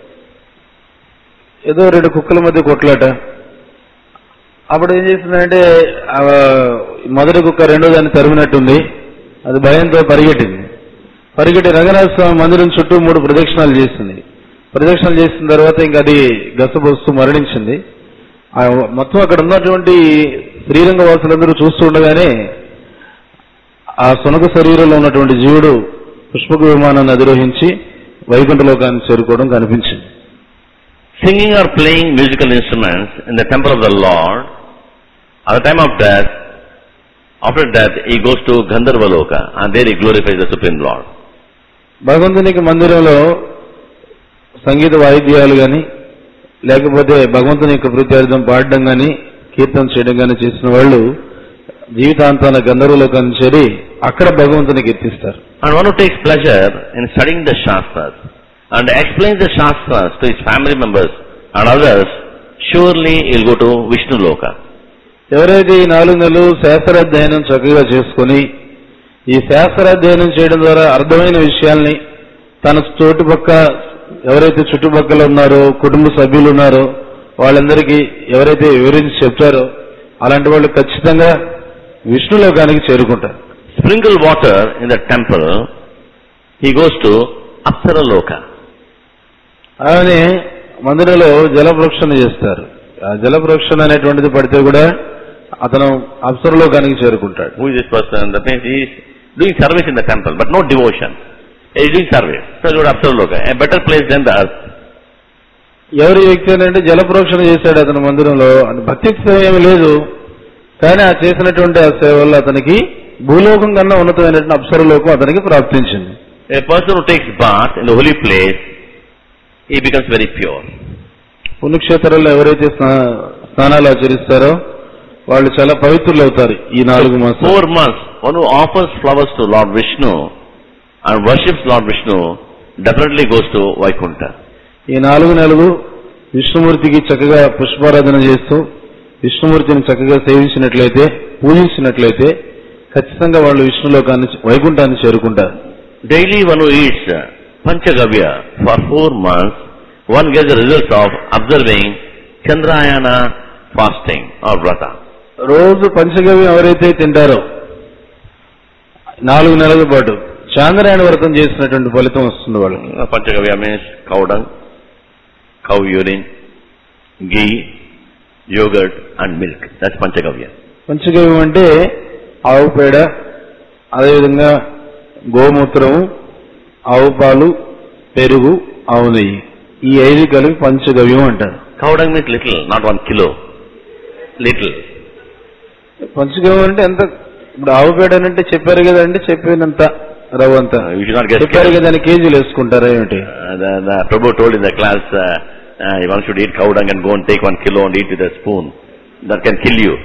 ఏదో రెండు కుక్కల మధ్య కొట్లాట అప్పుడు ఏం చేసిందంటే ఆ మొదటి కుక్క రెండో దాన్ని తరిమినట్టుంది అది భయంతో పరిగెట్టింది పరిగెట్టి రంగనాథ స్వామి మందిరం చుట్టూ మూడు ప్రదక్షిణాలు చేసింది ప్రదక్షిణాలు చేసిన తర్వాత ఇంకా అది గసబొస్తూ మరణించింది ఆ మొత్తం అక్కడ ఉన్నటువంటి శ్రీరంగ వాసులందరూ చూస్తూ ఉండగానే ఆ సునక శరీరంలో ఉన్నటువంటి జీవుడు పుష్పక విమానాన్ని అధిరోహించి వైకుంఠ లోకాన్ని చేరుకోవడం కనిపించింది Singing or playing musical instruments in the temple of the Lord, at the time of death, after death, he goes to Gandharvaloka and there he glorifies the Supreme Lord. భగవంతునికి మందిరంలో సంగీత వాయిద్యాలు గాని లేకపోతే భగవంతుని యొక్క ప్రత్యార్థం పాడడం గాని కీర్తన చేయడం గాని చేసిన వాళ్ళు జీవితాంతాన గంధర్వలోకాన్ని చేరి అక్కడ భగవంతుని కీర్తిస్తారు And one who takes pleasure in studying the Shastras and explains the Shastras to his family members and others, surely he'll go to Vishnu Loka. ఎవరైతే ఈ నాలుగు నెలలు శాస్త్రాధ్యయనం చక్కగా చేసుకుని ఈ శాస్త్రాధ్యయనం చేయడం ద్వారా అర్థమైన విషయాల్ని తన చోటుపక్క ఎవరైతే చుట్టుపక్కల ఉన్నారో కుటుంబ సభ్యులు ఉన్నారో వాళ్ళందరికీ ఎవరైతే వివరించి చెప్తారో అలాంటి వాళ్ళు ఖచ్చితంగా విష్ణులోకానికి చేరుకుంటారు Sprinkle water in the temple, he goes to Apsara Loka. అలానే మందిరంలో జల ప్రోక్షణ చేస్తారు ఆ జల ప్రోక్షణ అనేటువంటిది పడితే కూడా అతను అప్సరలోకానికి చేరుకుంటాడు Who is this person? That means he is doing service in the temple, but no devotion. He is doing service. So you would Apsaraloka, a better place than the earth. ఎవరి వ్యక్తి అంటే జల ప్రోక్షణ చేశాడు అతను మందిరంలో అని భక్తి సేవ ఏమీ లేదు కానీ ఆ చేసినటువంటి ఆ సేవ వల్ల అతనికి భూలోకం కన్నా ఉన్నతమైనటువంటి అప్సరలోకం అతనికి ప్రాప్తించింది A person who takes bath in the holy place, he becomes very pure. పుణ్యక్షేత్రాల్లో ఎవరైతే స్నా- స్నానాలు ఆచరిస్తారో వాళ్ళు చాలా పవిత్రులు అవుతారు ఈ నాలుగు మాసాలు Four months, one who offers flowers to Lord Vishnu and worships Lord Vishnu definitely goes to Vaikuntha. ఈ నాలుగు నెలలు విష్ణుమూర్తికి చక్కగా పుష్పారాధన చేస్తూ విష్ణుమూర్తిని చక్కగా సేవించినట్లయితే పూజించినట్లయితే ఖచ్చితంగా వాళ్ళు విష్ణులోకాన్ని వైకుంఠాన్ని చేరుకుంటారు Daily one who eats uh, Panchagavya for four months, one gets the results of observing Chandrayana fasting or vrata. రోజు పంచగవ్యం ఎవరైతే తింటారో నాలుగు నెలల పాటు చాంద్రాయణ వ్రతం చేసినటువంటి ఫలితం వస్తుంది వాళ్ళకి Uh, Panchagavya means cow dung, cow urine, ghee, yogurt and milk. That's Panchagavya. పంచగవ్యం అంటే ఆవు పేడ అదేవిధంగా గోమూత్రము ఆవు పాలు పెరుగు ఆవు నెయ్యి ఈ ఐదు కలిపి పంచగవ్యం అంటారు Cow dung means little, not one kilo. Little. పంచగవ్యం అంటే ఎంత ఇప్పుడు ఆవు పేడ అంటే చెప్పారు కదండి చెప్పినంత రవ్వంత Uh, you should not get చెప్పారు scared. కదా అని కేజీలు వేసుకుంటారా ఏమిటి Uh, the, the Prabhu told in the class, uh, uh, one should eat cow dung and go and take one kilo and eat with a spoon. That can kill you.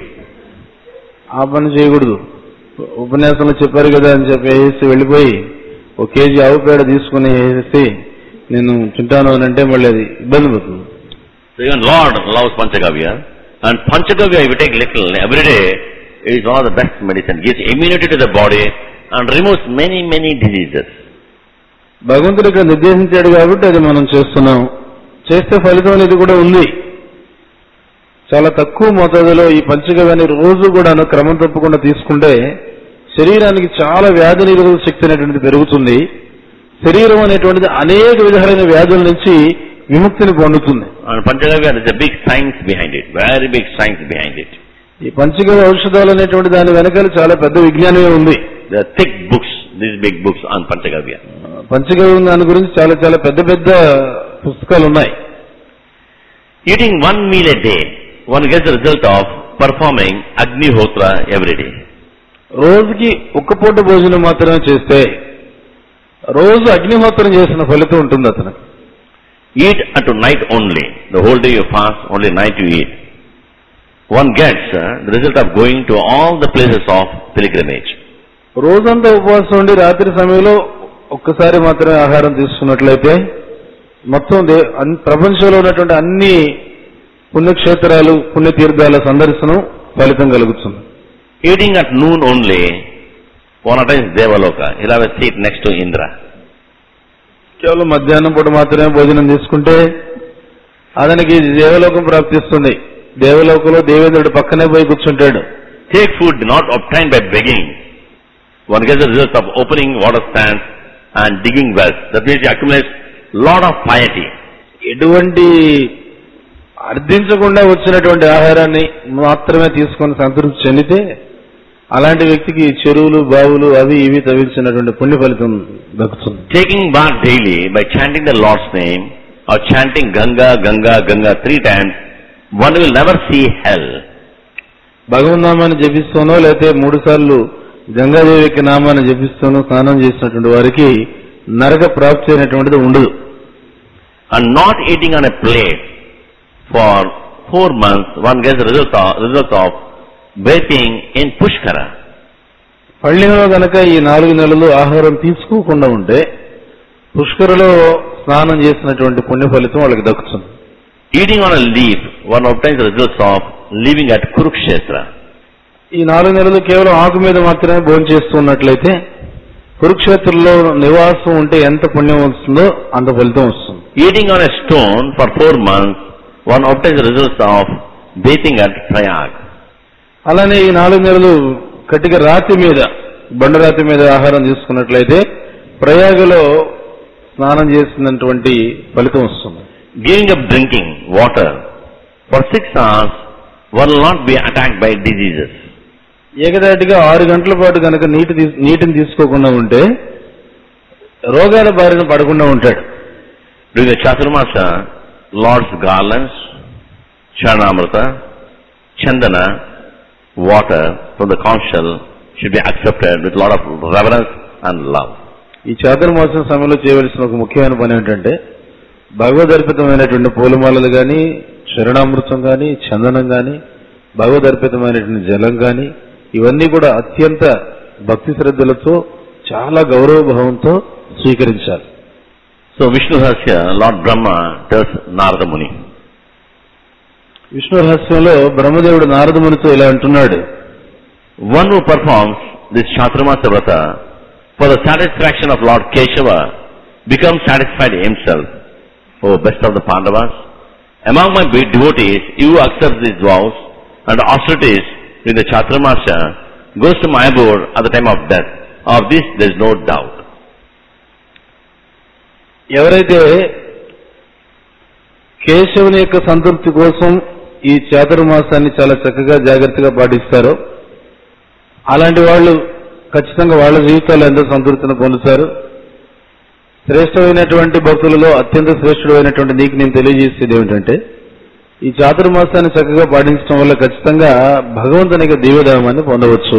ఆ పని చేయకూడదు ఉపన్యాసంలో చెప్పారు కదా అని చెప్పి వేసి వెళ్ళిపోయి ఒక కేజీ ఆవు పేడ తీసుకుని వేసి నేను తింటాను అని అంటే మళ్ళీ అది ఇబ్బంది పడుతుంది So even Lord loves Panchagavya. And Panchagavya, if you take little every day, it is one of the best medicine. Gives immunity to the body and removes many, many diseases. భగవంతుడు ఇక్కడ నిర్దేశించాడు కాబట్టి అది మనం చేస్తున్నాం చేస్తే ఫలితం అనేది కూడా ఉంది చాలా తక్కువ మోతాదులో ఈ పంచగవ్యాన్ని రోజు కూడాను క్రమం తప్పకుండా తీసుకుంటే శరీరానికి చాలా వ్యాధి నిరోధక శక్తి అనేటువంటిది పెరుగుతుంది శరీరం అనేటువంటిది అనేక విధాలైన వ్యాధుల నుంచి విముక్తిని పొందుతుంది And Panchagavya, there is a big science behind it. Very big science behind it. ఈ పంచగవ్య ఔషధాలు అనేటువంటి దాని వెనకాల చాలా పెద్ద విజ్ఞానమే ఉంది There are thick books, these big books on Panchagavya. పంచగవ్యం దాని గురించి చాలా చాలా పెద్ద పెద్ద పుస్తకాలు ఉన్నాయి Eating one meal a day, one gets the result of performing Agnihotra every day. రోజుకి ఒక్క పూట భోజనం మాత్రమే చేస్తే రోజు అగ్నిహోత్రం చేసిన ఫలితం ఉంటుంది అతను Eat unto night only. The whole day you fast, only night you eat. One gets uh, the result of going to all the places of pilgrimage. రోజంతా ఉపవాసం ఉండి రాత్రి సమయంలో ఒక్కసారి మాత్రమే ఆహారం తీసుకున్నట్లయితే మొత్తం దే- అన్- ప్రపంచంలో ఉన్నటువంటి అన్ని పుణ్యక్షేత్రాలు పుణ్యతీర్థాల సందర్శనం ఫలితం కలుగుతుంది Eating at noon only, one attains Devaloka. He'll have a seat next to Indra. కేవలం మధ్యాహ్నం పూట మాత్రమే భోజనం తీసుకుంటే అతనికి దేవలోకం ప్రాప్తిస్తుంది దేవలోకంలో దేవేంద్రుడు పక్కనే పోయి కూర్చుంటాడు Take food not obtained by begging. One gets the result of opening water stands and digging wells. That means he accumulates lot of piety. ఎటువంటి అర్థించకుండా వచ్చినటువంటి ఆహారాన్ని మాత్రమే తీసుకొని సంతృప్తి చెందితే అలాంటి వ్యక్తికి చెరువులు బావులు అవి ఇవి తవ్వించినటువంటి పుణ్య ఫలితం దక్కుతుంది Taking bath daily by chanting the Lord's name or chanting Ganga, Ganga, Ganga three times, one will never see hell. భగవన్నామాన్ని జపిస్తానో లేకపోతే మూడు సార్లు గంగాదేవికి నామాన్ని జపిస్తానో స్నానం చేసినటువంటి వారికి నరక ప్రాప్తి అనేటువంటిది ఉండదు And not eating on a plate for four months, one gets the result of, result of bathing in Pushkara. పళ్ళెంలో గనక ఈ నాలుగు నెలలు ఆహారం తీసుకోకుండా ఉంటే పుష్కరలో స్నానం చేసినటువంటి పుణ్య ఫలితం వాళ్ళకి దక్కుతుంది Eating on a leaf, one obtains the results of living at Kurukshetra. ఈ నాలుగు నెలలు కేవలం ఆకు మీద మాత్రమే భోజనం చేస్తూ ఉన్నట్లయితే కురుక్షేత్రంలో నివాసం ఉంటే ఎంత పుణ్యం వస్తుందో అంత ఫలితం వస్తుంది Eating on a stone for four months, one obtains the results of bathing at Prayag. అలానే ఈ నాలుగు నెలలు కట్టిక రాతి మీద బండరాతి మీద ఆహారం తీసుకున్నట్లయితే ప్రయాగలో స్నానం చేసినటువంటి ఫలితం వస్తుంది Giving up drinking water for six hours will not be attacked by diseases. ఏకదాటిగా ఆరు గంటల పాటు కనుక నీటి తీ- నీటిని తీసుకోకుండా ఉంటే రోగాల బారిన పడకుండా ఉంటాడు During the Chaturmasa, Lord's garlands, Charanamrita, Chandana, water from the conch shell should be accepted with a lot of reverence and love. ఈ చాతుర్మాసం సమయంలో చేయవలసిన ఒక ముఖ్యమైన పని ఏంటంటే భగవదర్పితమైనటువంటి పూలమాలలు కానీ శరణామృతం కానీ చందనం కానీ భగవదర్పితమైనటువంటి జలం కానీ ఇవన్నీ కూడా అత్యంత భక్తి శ్రద్ధలతో చాలా గౌరవ భావంతో స్వీకరించాలి So Vishnu Hasya, Lord Brahma tells Narada Muni, Vishnu రహస్యంలో బ్రహ్మదేవుడు నారదమునితో ఇలా అంటున్నాడు one who performs this Chaturmasa Vrata for the satisfaction of Lord Keshava becomes satisfied himself. O best of the Pandavas, among my devotees, you accept these vows and austerities with the Chaturmasa goes to my abode at the time of death. Of this there is no doubt. ఎవరైతే కేశవుని యొక్క సంతృప్తి కోసం ఈ చాతుర్మాసాన్ని చాలా చక్కగా జాగ్రత్తగా పాటిస్తారో అలాంటి వాళ్ళు ఖచ్చితంగా వాళ్ళ జీవితాల్లో ఎంతో సంతృప్తిని పొందుతారు శ్రేష్టమైనటువంటి భక్తులలో అత్యంత శ్రేష్ఠుడు అయినటువంటి నీకు నేను తెలియజేసేది ఏమిటంటే ఈ చాతుర్మాసాన్ని చక్కగా పాటించడం వల్ల ఖచ్చితంగా భగవంతునికి దివ్యధామాన్ని పొందవచ్చు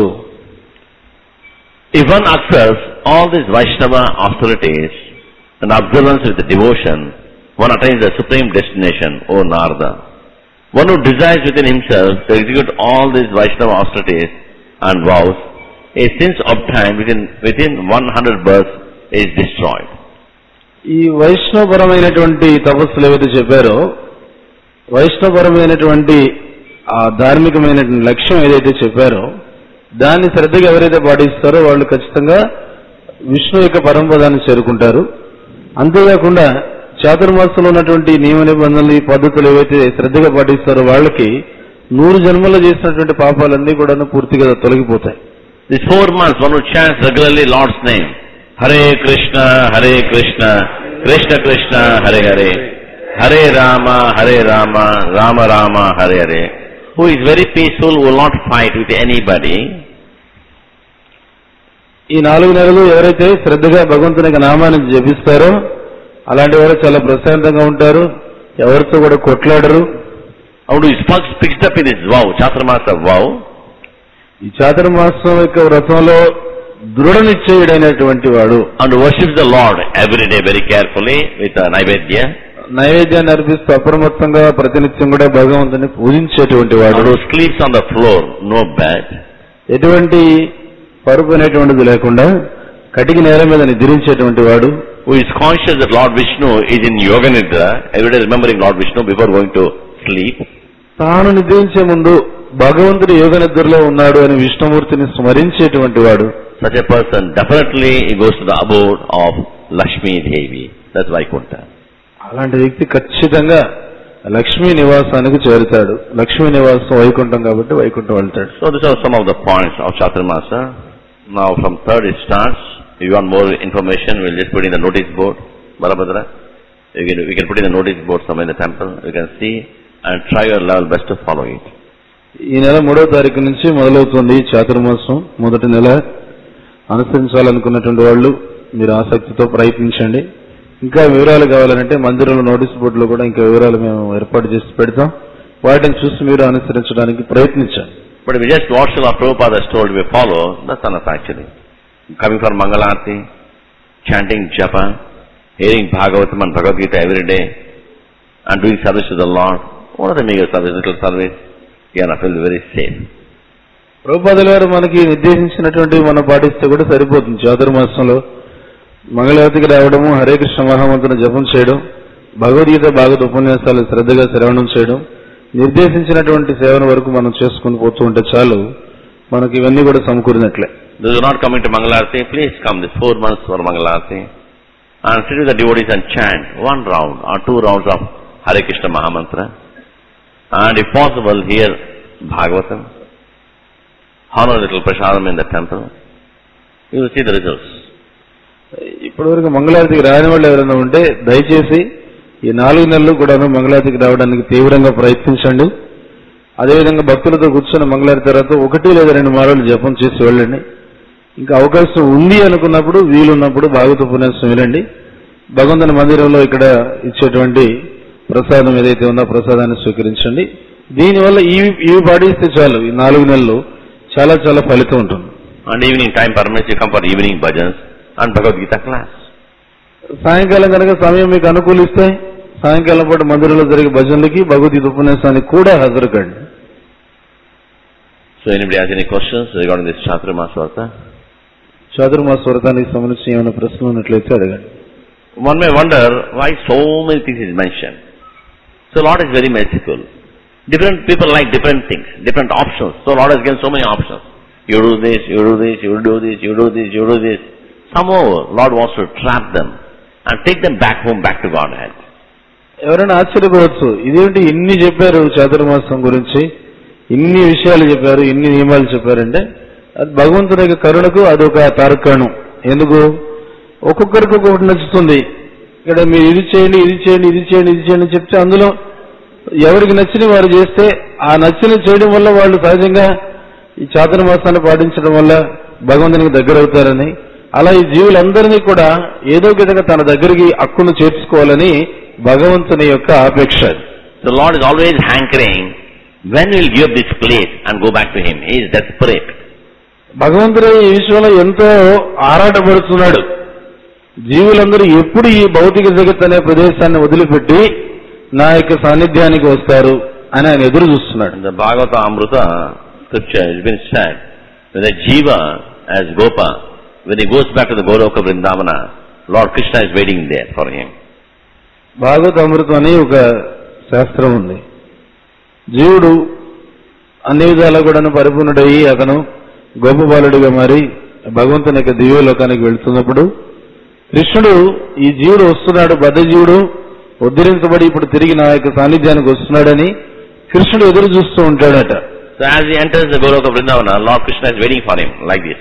If one accepts all these Vaishnava austerities and observance with devotion, one attains the supreme destination, O Narada. One who desires within himself to execute all these Vaishnava austerities and vows, a since obtained within, within 100 births is destroyed. ఈ వైష్ణవపరమైనటువంటి తపస్సులు ఏవైతే చెప్పారో వైష్ణవపరమైనటువంటి ఆ ధార్మికమైనటువంటి లక్ష్యం ఏదైతే చెప్పారో దాన్ని శ్రద్ధగా ఎవరైతే పాటిస్తారో వాళ్ళు ఖచ్చితంగా విష్ణు యొక్క పరంపదాన్ని చేరుకుంటారు అంతేకాకుండా చాతుర్మాసంలో ఉన్నటువంటి నియమ నిబంధనలు ఈ పద్ధతులు ఏవైతే శ్రద్ధగా పాటిస్తారో వాళ్ళకి నూరు జన్మల్లో చేసినటువంటి పాపాలన్నీ కూడా పూర్తిగా తొలగిపోతాయి These four months, one who chants regularly Lord's name, Hare Krishna, Hare Krishna, Krishna Krishna, Hare Hare, Hare Rama, Hare Rama, Rama Rama, Hare Hare, who is very peaceful, will not fight with anybody, ఈ నాలుగు నెలలు ఎవరైతే శ్రద్ధగా భగవంతుని యొక్క నామాన్ని జపిస్తారో అలాంటి వారు చాలా ప్రశాంతంగా ఉంటారు ఎవరితో కూడా కొట్లాడరు and who is first fixed up in his vow, Chaturmasa vow, ఈ చాతుర్మాసం యొక్క వ్రతంలో దృఢ నిశ్చయుడైనటువంటి వాడు and who worships the Lord every day very carefully with a Naivedya, నైవేద్యాన్ని అర్పిస్తూ అప్రమత్తంగా ప్రతినిత్యం కూడా భగవంతుని పూజించేటువంటి వాడు and who sleeps on the floor, no bed, ఎటువంటి పరుపు అనేటువంటిది లేకుండా కటికి నేల మీద నిద్రించేటువంటి వాడు who is conscious that Lord Vishnu is in Yoga Nidra, every day remembering Lord Vishnu before going to sleep, తాను నిద్రించే ముందు భగవంతుడు యోగ నిద్రలో ఉన్నాడు అని విష్ణుమూర్తిని స్మరించేటువంటి వాడు such a person definitely he goes to the abode of Lakshmi Devi. That's Vaikuntha. అలాంటి వ్యక్తి ఖచ్చితంగా లక్ష్మీ నివాసానికి చేరుతాడు లక్ష్మీ నివాసం వైకుంఠం కాబట్టి వైకుంఠం వెళ్తాడు So these are some of the points of Chaturmasa. Now from third it starts. If you want more information, we'll just put in the notice board. Barabhadra. You can, we can put in the notice board somewhere in the temple. You can see and try your level best to follow it. ఈ నెల మూడో తారీఖు నుంచి మొదలవుతుంది చాతుర్మాసం మొదటి నెల అనుసరించాలనుకున్నటువంటి వాళ్ళు మీరు ఆసక్తితో ప్రయత్నించండి ఇంకా వివరాలు కావాలంటే మందిరంలో నోటీస్ బోర్డులో కూడా ఇంకా వివరాలు మేము ఏర్పాటు చేసి పెడతాం వాటిని చూసి మీరు అనుసరించడానికి ప్రయత్నించండి But if we just what Srila Prabhupada has told we follow, that's enough actually. Coming for Mangalarti, chanting japa, hearing Bhagavatam and Bhagavad Gita every day, and doing service to the Lord, what are the meager service, little service? You are feel very safe. ప్రభుపాదుల గారు మనకి నిర్దేశించినటువంటి మనం పాటిస్తే కూడా సరిపోతుంది చాతుర్మాసంలో మంగళవతికి రావడము హరే కృష్ణ మహామంత్రం జపం చేయడం భగవద్గీత భాగవత ఉపన్యాసాలు శ్రద్ధగా శ్రవణం చేయడం నిర్దేశించినటువంటి సేవన వరకు మనం చేసుకుని పోతూ ఉంటే చాలు మనకి ఇవన్నీ కూడా సమకూరినట్లే Those who are not coming to Mangalarti, please come this four months for Mangalarti and sit with the devotees and chant one round or two rounds of Hare Krishna Mahamantra. And if possible, hear Bhagavatam. Honor a little prasadam in the temple. You will see the results. ఈ ఇప్పటివరకు మంగళారతికి రాని వాళ్ళు ఎవరైనా ఉంటే దయచేసి ఈ నాలుగు నెలలు కూడాను మంగళారతికి రావడానికి తీవ్రంగా ప్రయత్నించండి అదేవిధంగా భక్తులతో కూర్చొని మంగళారతి తర్వాత ఒకటి లేదా రెండు మారాలు జపం చేసి వెళ్ళండి ఇంకా అవకాశం ఉంది అనుకున్నప్పుడు వీలున్నప్పుడు భాగవత ఉపన్యాసం వినండి భగవంతుని మందిరంలో ఇక్కడ ఇచ్చేటువంటి ప్రసాదం ఏదైతే ఉందో ఆ ప్రసాదాన్ని స్వీకరించండి దీనివల్ల ఇవి ఇవి పాటిస్తే చాలు ఈ నాలుగు నెలలు చాలా చాలా ఫలితం ఉంటుంది And evening time permits, you come for evening bhajans and Bhagavad Gita class. సాయంకాలం కనుక సమయం మీకు అనుకూలిస్తే సాయంకాలం పాటు మందిరంలో జరిగే భజనలకి భగవద్గీత ఉపన్యాసానికి కూడా హాజరు కండి So anybody has any questions regarding this Chaturmasvata? చాతుర్మాస వ్రతానికి సంబంధించి ఏమైనా ప్రశ్నలు ఉన్నట్లయితే అడగండి One may wonder why so many things is mentioned. So Lord is very merciful. Different people like different things, different options. So Lord has given so many options. You do this, you do this, you do this, you do this, you do this. Somehow Lord wants to trap them and take them back home, back to Godhead. ఎవరైనా ఆశ్చర్యపోవచ్చు ఇదేంటి ఇన్ని చెప్పారు చాతుర్మాసం గురించి ఇన్ని విషయాలు చెప్పారు ఇన్ని నియమాలు చెప్పారంటే అది భగవంతుని యొక్క కరుణకు అదొక తార్కాణం ఎందుకు ఒక్కొక్కరికి ఒక్కొక్కటి నచ్చుతుంది ఇక్కడ మీరు ఇది చేయండి ఇది చేయండి ఇది చేయండి ఇది చేయండి అని చెప్తే అందులో ఎవరికి నచ్చిన వారు చేస్తే ఆ నచ్చిన చేయడం వల్ల వాళ్ళు సహజంగా ఈ చాతుర్మాసాన్ని పాటించడం వల్ల భగవంతునికి దగ్గర అవుతారని అలా ఈ జీవులందరినీ కూడా ఏదో ఒక విధంగా తన దగ్గరికి హక్కును చేర్చుకోవాలని భగవంతుని యొక్క ఆపేక్ష So Lord is always hankering when will give up this place and go back to Him. He is desperate. భగవంతుడు ఈ విషయంలో ఎంతో ఆరాటపడుతున్నాడు జీవులందరూ ఎప్పుడు ఈ భౌతిక జగత్ అనే ప్రదేశాన్ని వదిలిపెట్టి నా యొక్క సాన్నిధ్యానికి వస్తారు అని ఆయన ఎదురు చూస్తున్నాడు In the Bhagavata Amrita scripture, it has been said, when the Jiva as Gopa, when he goes back to the Goloka Vrindavana, Lord Krishna is waiting there for him. భాగవత అమృతం అని ఒక శాస్త్రం ఉంది జీవుడు అన్ని విధాలా కూడా పరిపూర్ణుడయ్యి అతను గొప్ప బాలుడిగా మారి భగవంతుని యొక్క దివ్యలోకానికి వెళ్తున్నప్పుడు కృష్ణుడు ఈ జీవుడు వస్తున్నాడు బద్ధ జీవుడు ఉద్ధరించబడి ఇప్పుడు తిరిగి నా యొక్క సాన్నిధ్యానికి వస్తున్నాడని కృష్ణుడు ఎదురు చూస్తూ ఉంటాడట So as he enters the Goloka Vrindavana, Lord Krishna is waiting for him like this.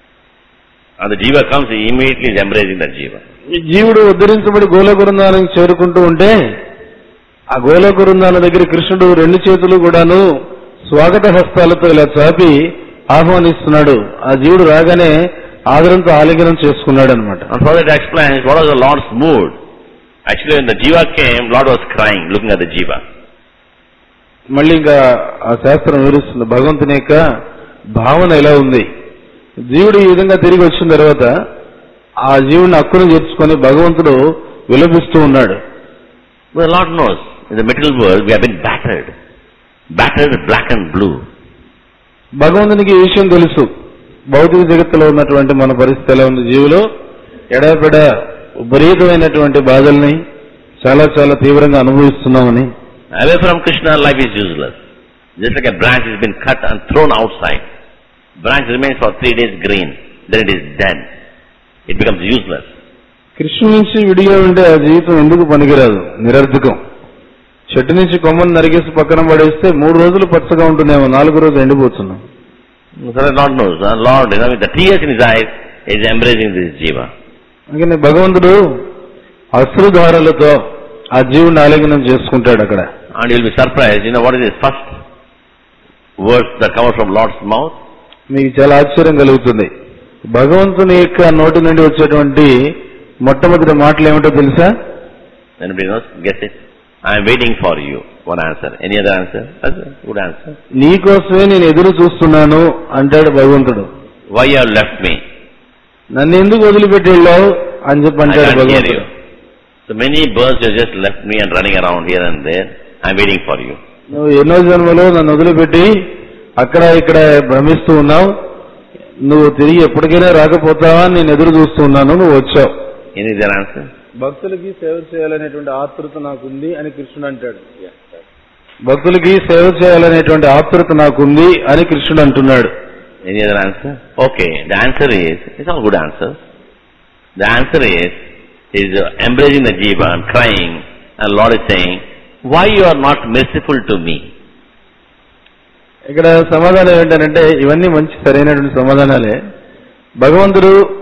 And the Jiva comes, he immediately is embracing that Jiva. ఈ జీవుడు ఉద్ధరించబడి గోలోకృందానికి చేరుకుంటూ ఉంటే ఆ గోలోకృందాల దగ్గర కృష్ణుడు రెండు చేతులు కూడాను స్వాగత హస్తాలతో ఇలా చాపి ఆహ్వానిస్తున్నాడు ఆ జీవుడు రాగానే ఆదరంతో ఆలింగనం చేసుకున్నాడు అనమాట And further it explains what was the Lord's mood. Actually when the Jiva came, Lord was crying, looking at the Jiva. మళ్ళీ ఇంకా ఆ శాస్త్రం వివరిస్తుంది భగవంతుని యొక్క భావన ఎలా ఉంది జీవుడు ఈ విధంగా తిరిగి వచ్చిన తర్వాత ఆ జీవుడిని హక్కును చేర్చుకొని భగవంతుడు విలపిస్తూ ఉన్నాడు Well, the Lord knows, in the material world we have been battered. Battered black and blue. భగవంతునికి ఈ విషయం తెలుసు భౌతిక జగత్తులో ఉన్నటువంటి మన పరిస్థితి ఎలా ఉంది జీవులో ఎడాపెడ విపరీతమైనటువంటి బాధల్ని చాలా చాలా తీవ్రంగా అనుభవిస్తున్నామని Away from Krishna, life is useless. Just like a branch has been cut and thrown outside. Branch remains for three days green, then it is dead. It becomes useless. కృష్ణు నుంచి విడిగా ఉంటే ఆ జీవితం ఎందుకు పనికిరాదు నిరర్ధకం చెట్టు నుంచి కొమ్మను నరిగేసి పక్కన పడేస్తే మూడు రోజులు పచ్చగా ఉంటుందేమో నాలుగు రోజులు ఎండిపోతున్నాం So the Lord knows. The Lord, you know, with the tears in his eyes, is embracing this jiva. అందుకని భగవంతుడు అశ్రుధారలతో ఆ జీవుని ఆలింగనం చేసుకుంటాడు అక్కడ And you'll be surprised, you know, what is his first words that come out from Lord's mouth? మీకు చాలా ఆశ్చర్యం కలుగుతుంది భగవంతుని యొక్క నోటి నుండి వచ్చేటువంటి మొట్టమొదటి మాటలు ఏమిటో తెలుసా Anybody knows? Guess it. I am waiting for you. One answer. Any other answer? That's a good answer. నీకోసమే నేను ఎదురు చూస్తున్నాను అంటాడు భగవంతుడు Why you have left me? నన్ను ఎందుకు వదిలిపెట్టి వెళ్ళావు అని చెప్పి I అంటాడు can't hear భగవంతుడు you. So many birds have just left me and running around here and there. I am waiting for you. నువ్వు ఎన్నో జన్మలో నన్ను వదిలిపెట్టి అక్కడ ఇక్కడ భ్రమిస్తూ ఉన్నావు నువ్వు తిరిగి ఎప్పటికైనా రాకపోతావా అని నేను ఎదురు చూస్తూ ఉన్నాను నువ్వు వచ్చావు Any other answer? భక్తులకి సేవ చేయాలనేటువంటి ఆతృత నాకుంది అని కృష్ణుడు అంటాడు భక్తులకి సేవ చేయాలనేటువంటి ఆతృత నాకుంది అని కృష్ణుడు అంటున్నాడు Any other answer? Okay, the answer is, it's all good answers. The answer is, is uh, embracing the jiva and crying, and Lord is saying, why you are not merciful to me? ఇక్కడ సమాధానం ఏంటంటే ఇవన్నీ మంచి సరైనటువంటి సమాధానాలే భగవంతుడు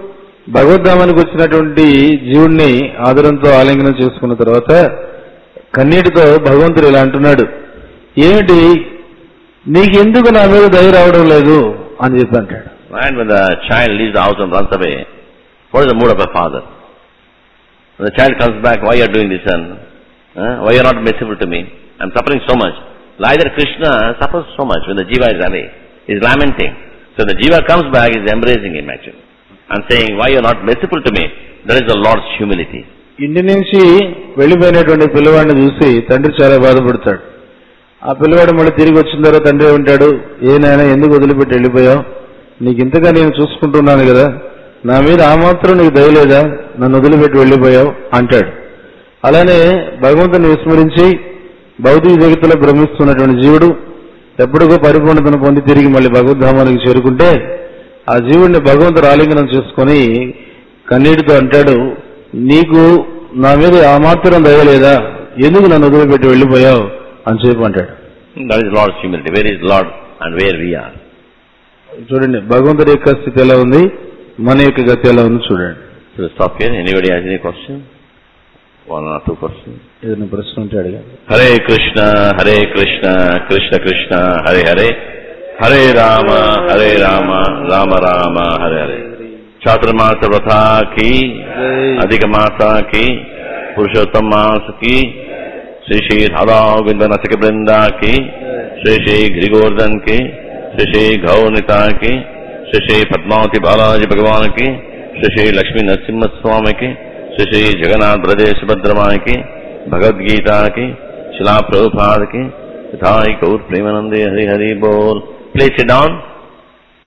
భగవద్ధామానికి వచ్చినటువంటి జీవుణ్ణి ఆదరంతో ఆలింగనం చేసుకున్న తర్వాత కన్నీటితో భగవంతుడు ఇలా అంటున్నాడు ఏమిటి నీకెందుకు నా మీద దయ రావడం లేదు అని చెప్పి అంటాడు And when the child leaves the house and runs away, what is the mood of a father? When the child comes back, why you are doing this, son? Huh? Why you are not merciful to me? I am suffering so much. Either Krishna suffers so much when the jiva is away. He is lamenting. So the jiva comes back, he is embracing him actually. And saying, why you are not merciful to me? That is the Lord's humility. ఇంటి నుంచి వెళ్లిపోయినటువంటి పిల్లవాడిని చూసి తండ్రి చాలా బాధపడతాడు ఆ పిల్లవాడు మళ్ళీ తిరిగి వచ్చిన తర్వాత తండ్రి ఉంటాడు ఏ నాయన ఎందుకు వదిలిపెట్టి వెళ్ళిపోయావు నీకు ఇంతగా నేను చూసుకుంటున్నాను కదా నా మీద ఆ మాత్రం నీకు దయలేదా నన్ను వదిలిపెట్టి వెళ్ళిపోయావు అంటాడు అలానే భగవంతుని విస్మరించి భౌతిక జగత్తులో భ్రమిస్తున్నటువంటి జీవుడు ఎప్పుడుగో పరిపూర్ణతను పొంది తిరిగి మళ్ళీ భగవద్ధామానికి చేరుకుంటే ఆ జీవుడిని భగవంతుడు ఆలింగనం చేసుకొని కన్నీటితో అంటాడు నీకు నా మీద ఆ మాత్రం దయలేదా ఎందుకు నన్ను వదిలిపెట్టి వెళ్ళిపోయావు అని చెప్పి అంటాడు That is Lord's humility. Where is Lord and where we are? చూడండి భగవంతుడి యొక్క స్థితి ఎలా ఉంది మన యొక్క గతి ఎలా ఉంది చూడండి So we stop here. Anybody has any question? One or two questions? ఏదైనా ప్రశ్న ఉంటే అడిగాను Hare Krishna, Hare Krishna, Krishna Krishna, Hare Hare, Hare Rama, Hare Rama, Rama Rama, Hare Hare. चातुर्मास व्रथा की अधिक मासा की पुरुषोत्तम मास की श्री श्री राधा गोविंद नसक वृंदा की श्री श्री गिरिगोवर्धन की श्री श्री गौनिता की श्री श्री पद्मावती बालाजी भगवान की श्री श्री लक्ष्मी नरसिम्ह स्वामी की श्री श्री जगन्नाथ ब्रजेश सुभद्रमाय की भगवद गीता की शिला प्रभुपाद की तथा गौर प्रेमानंदे हरि हरि बोल प्लीज सिट डाउन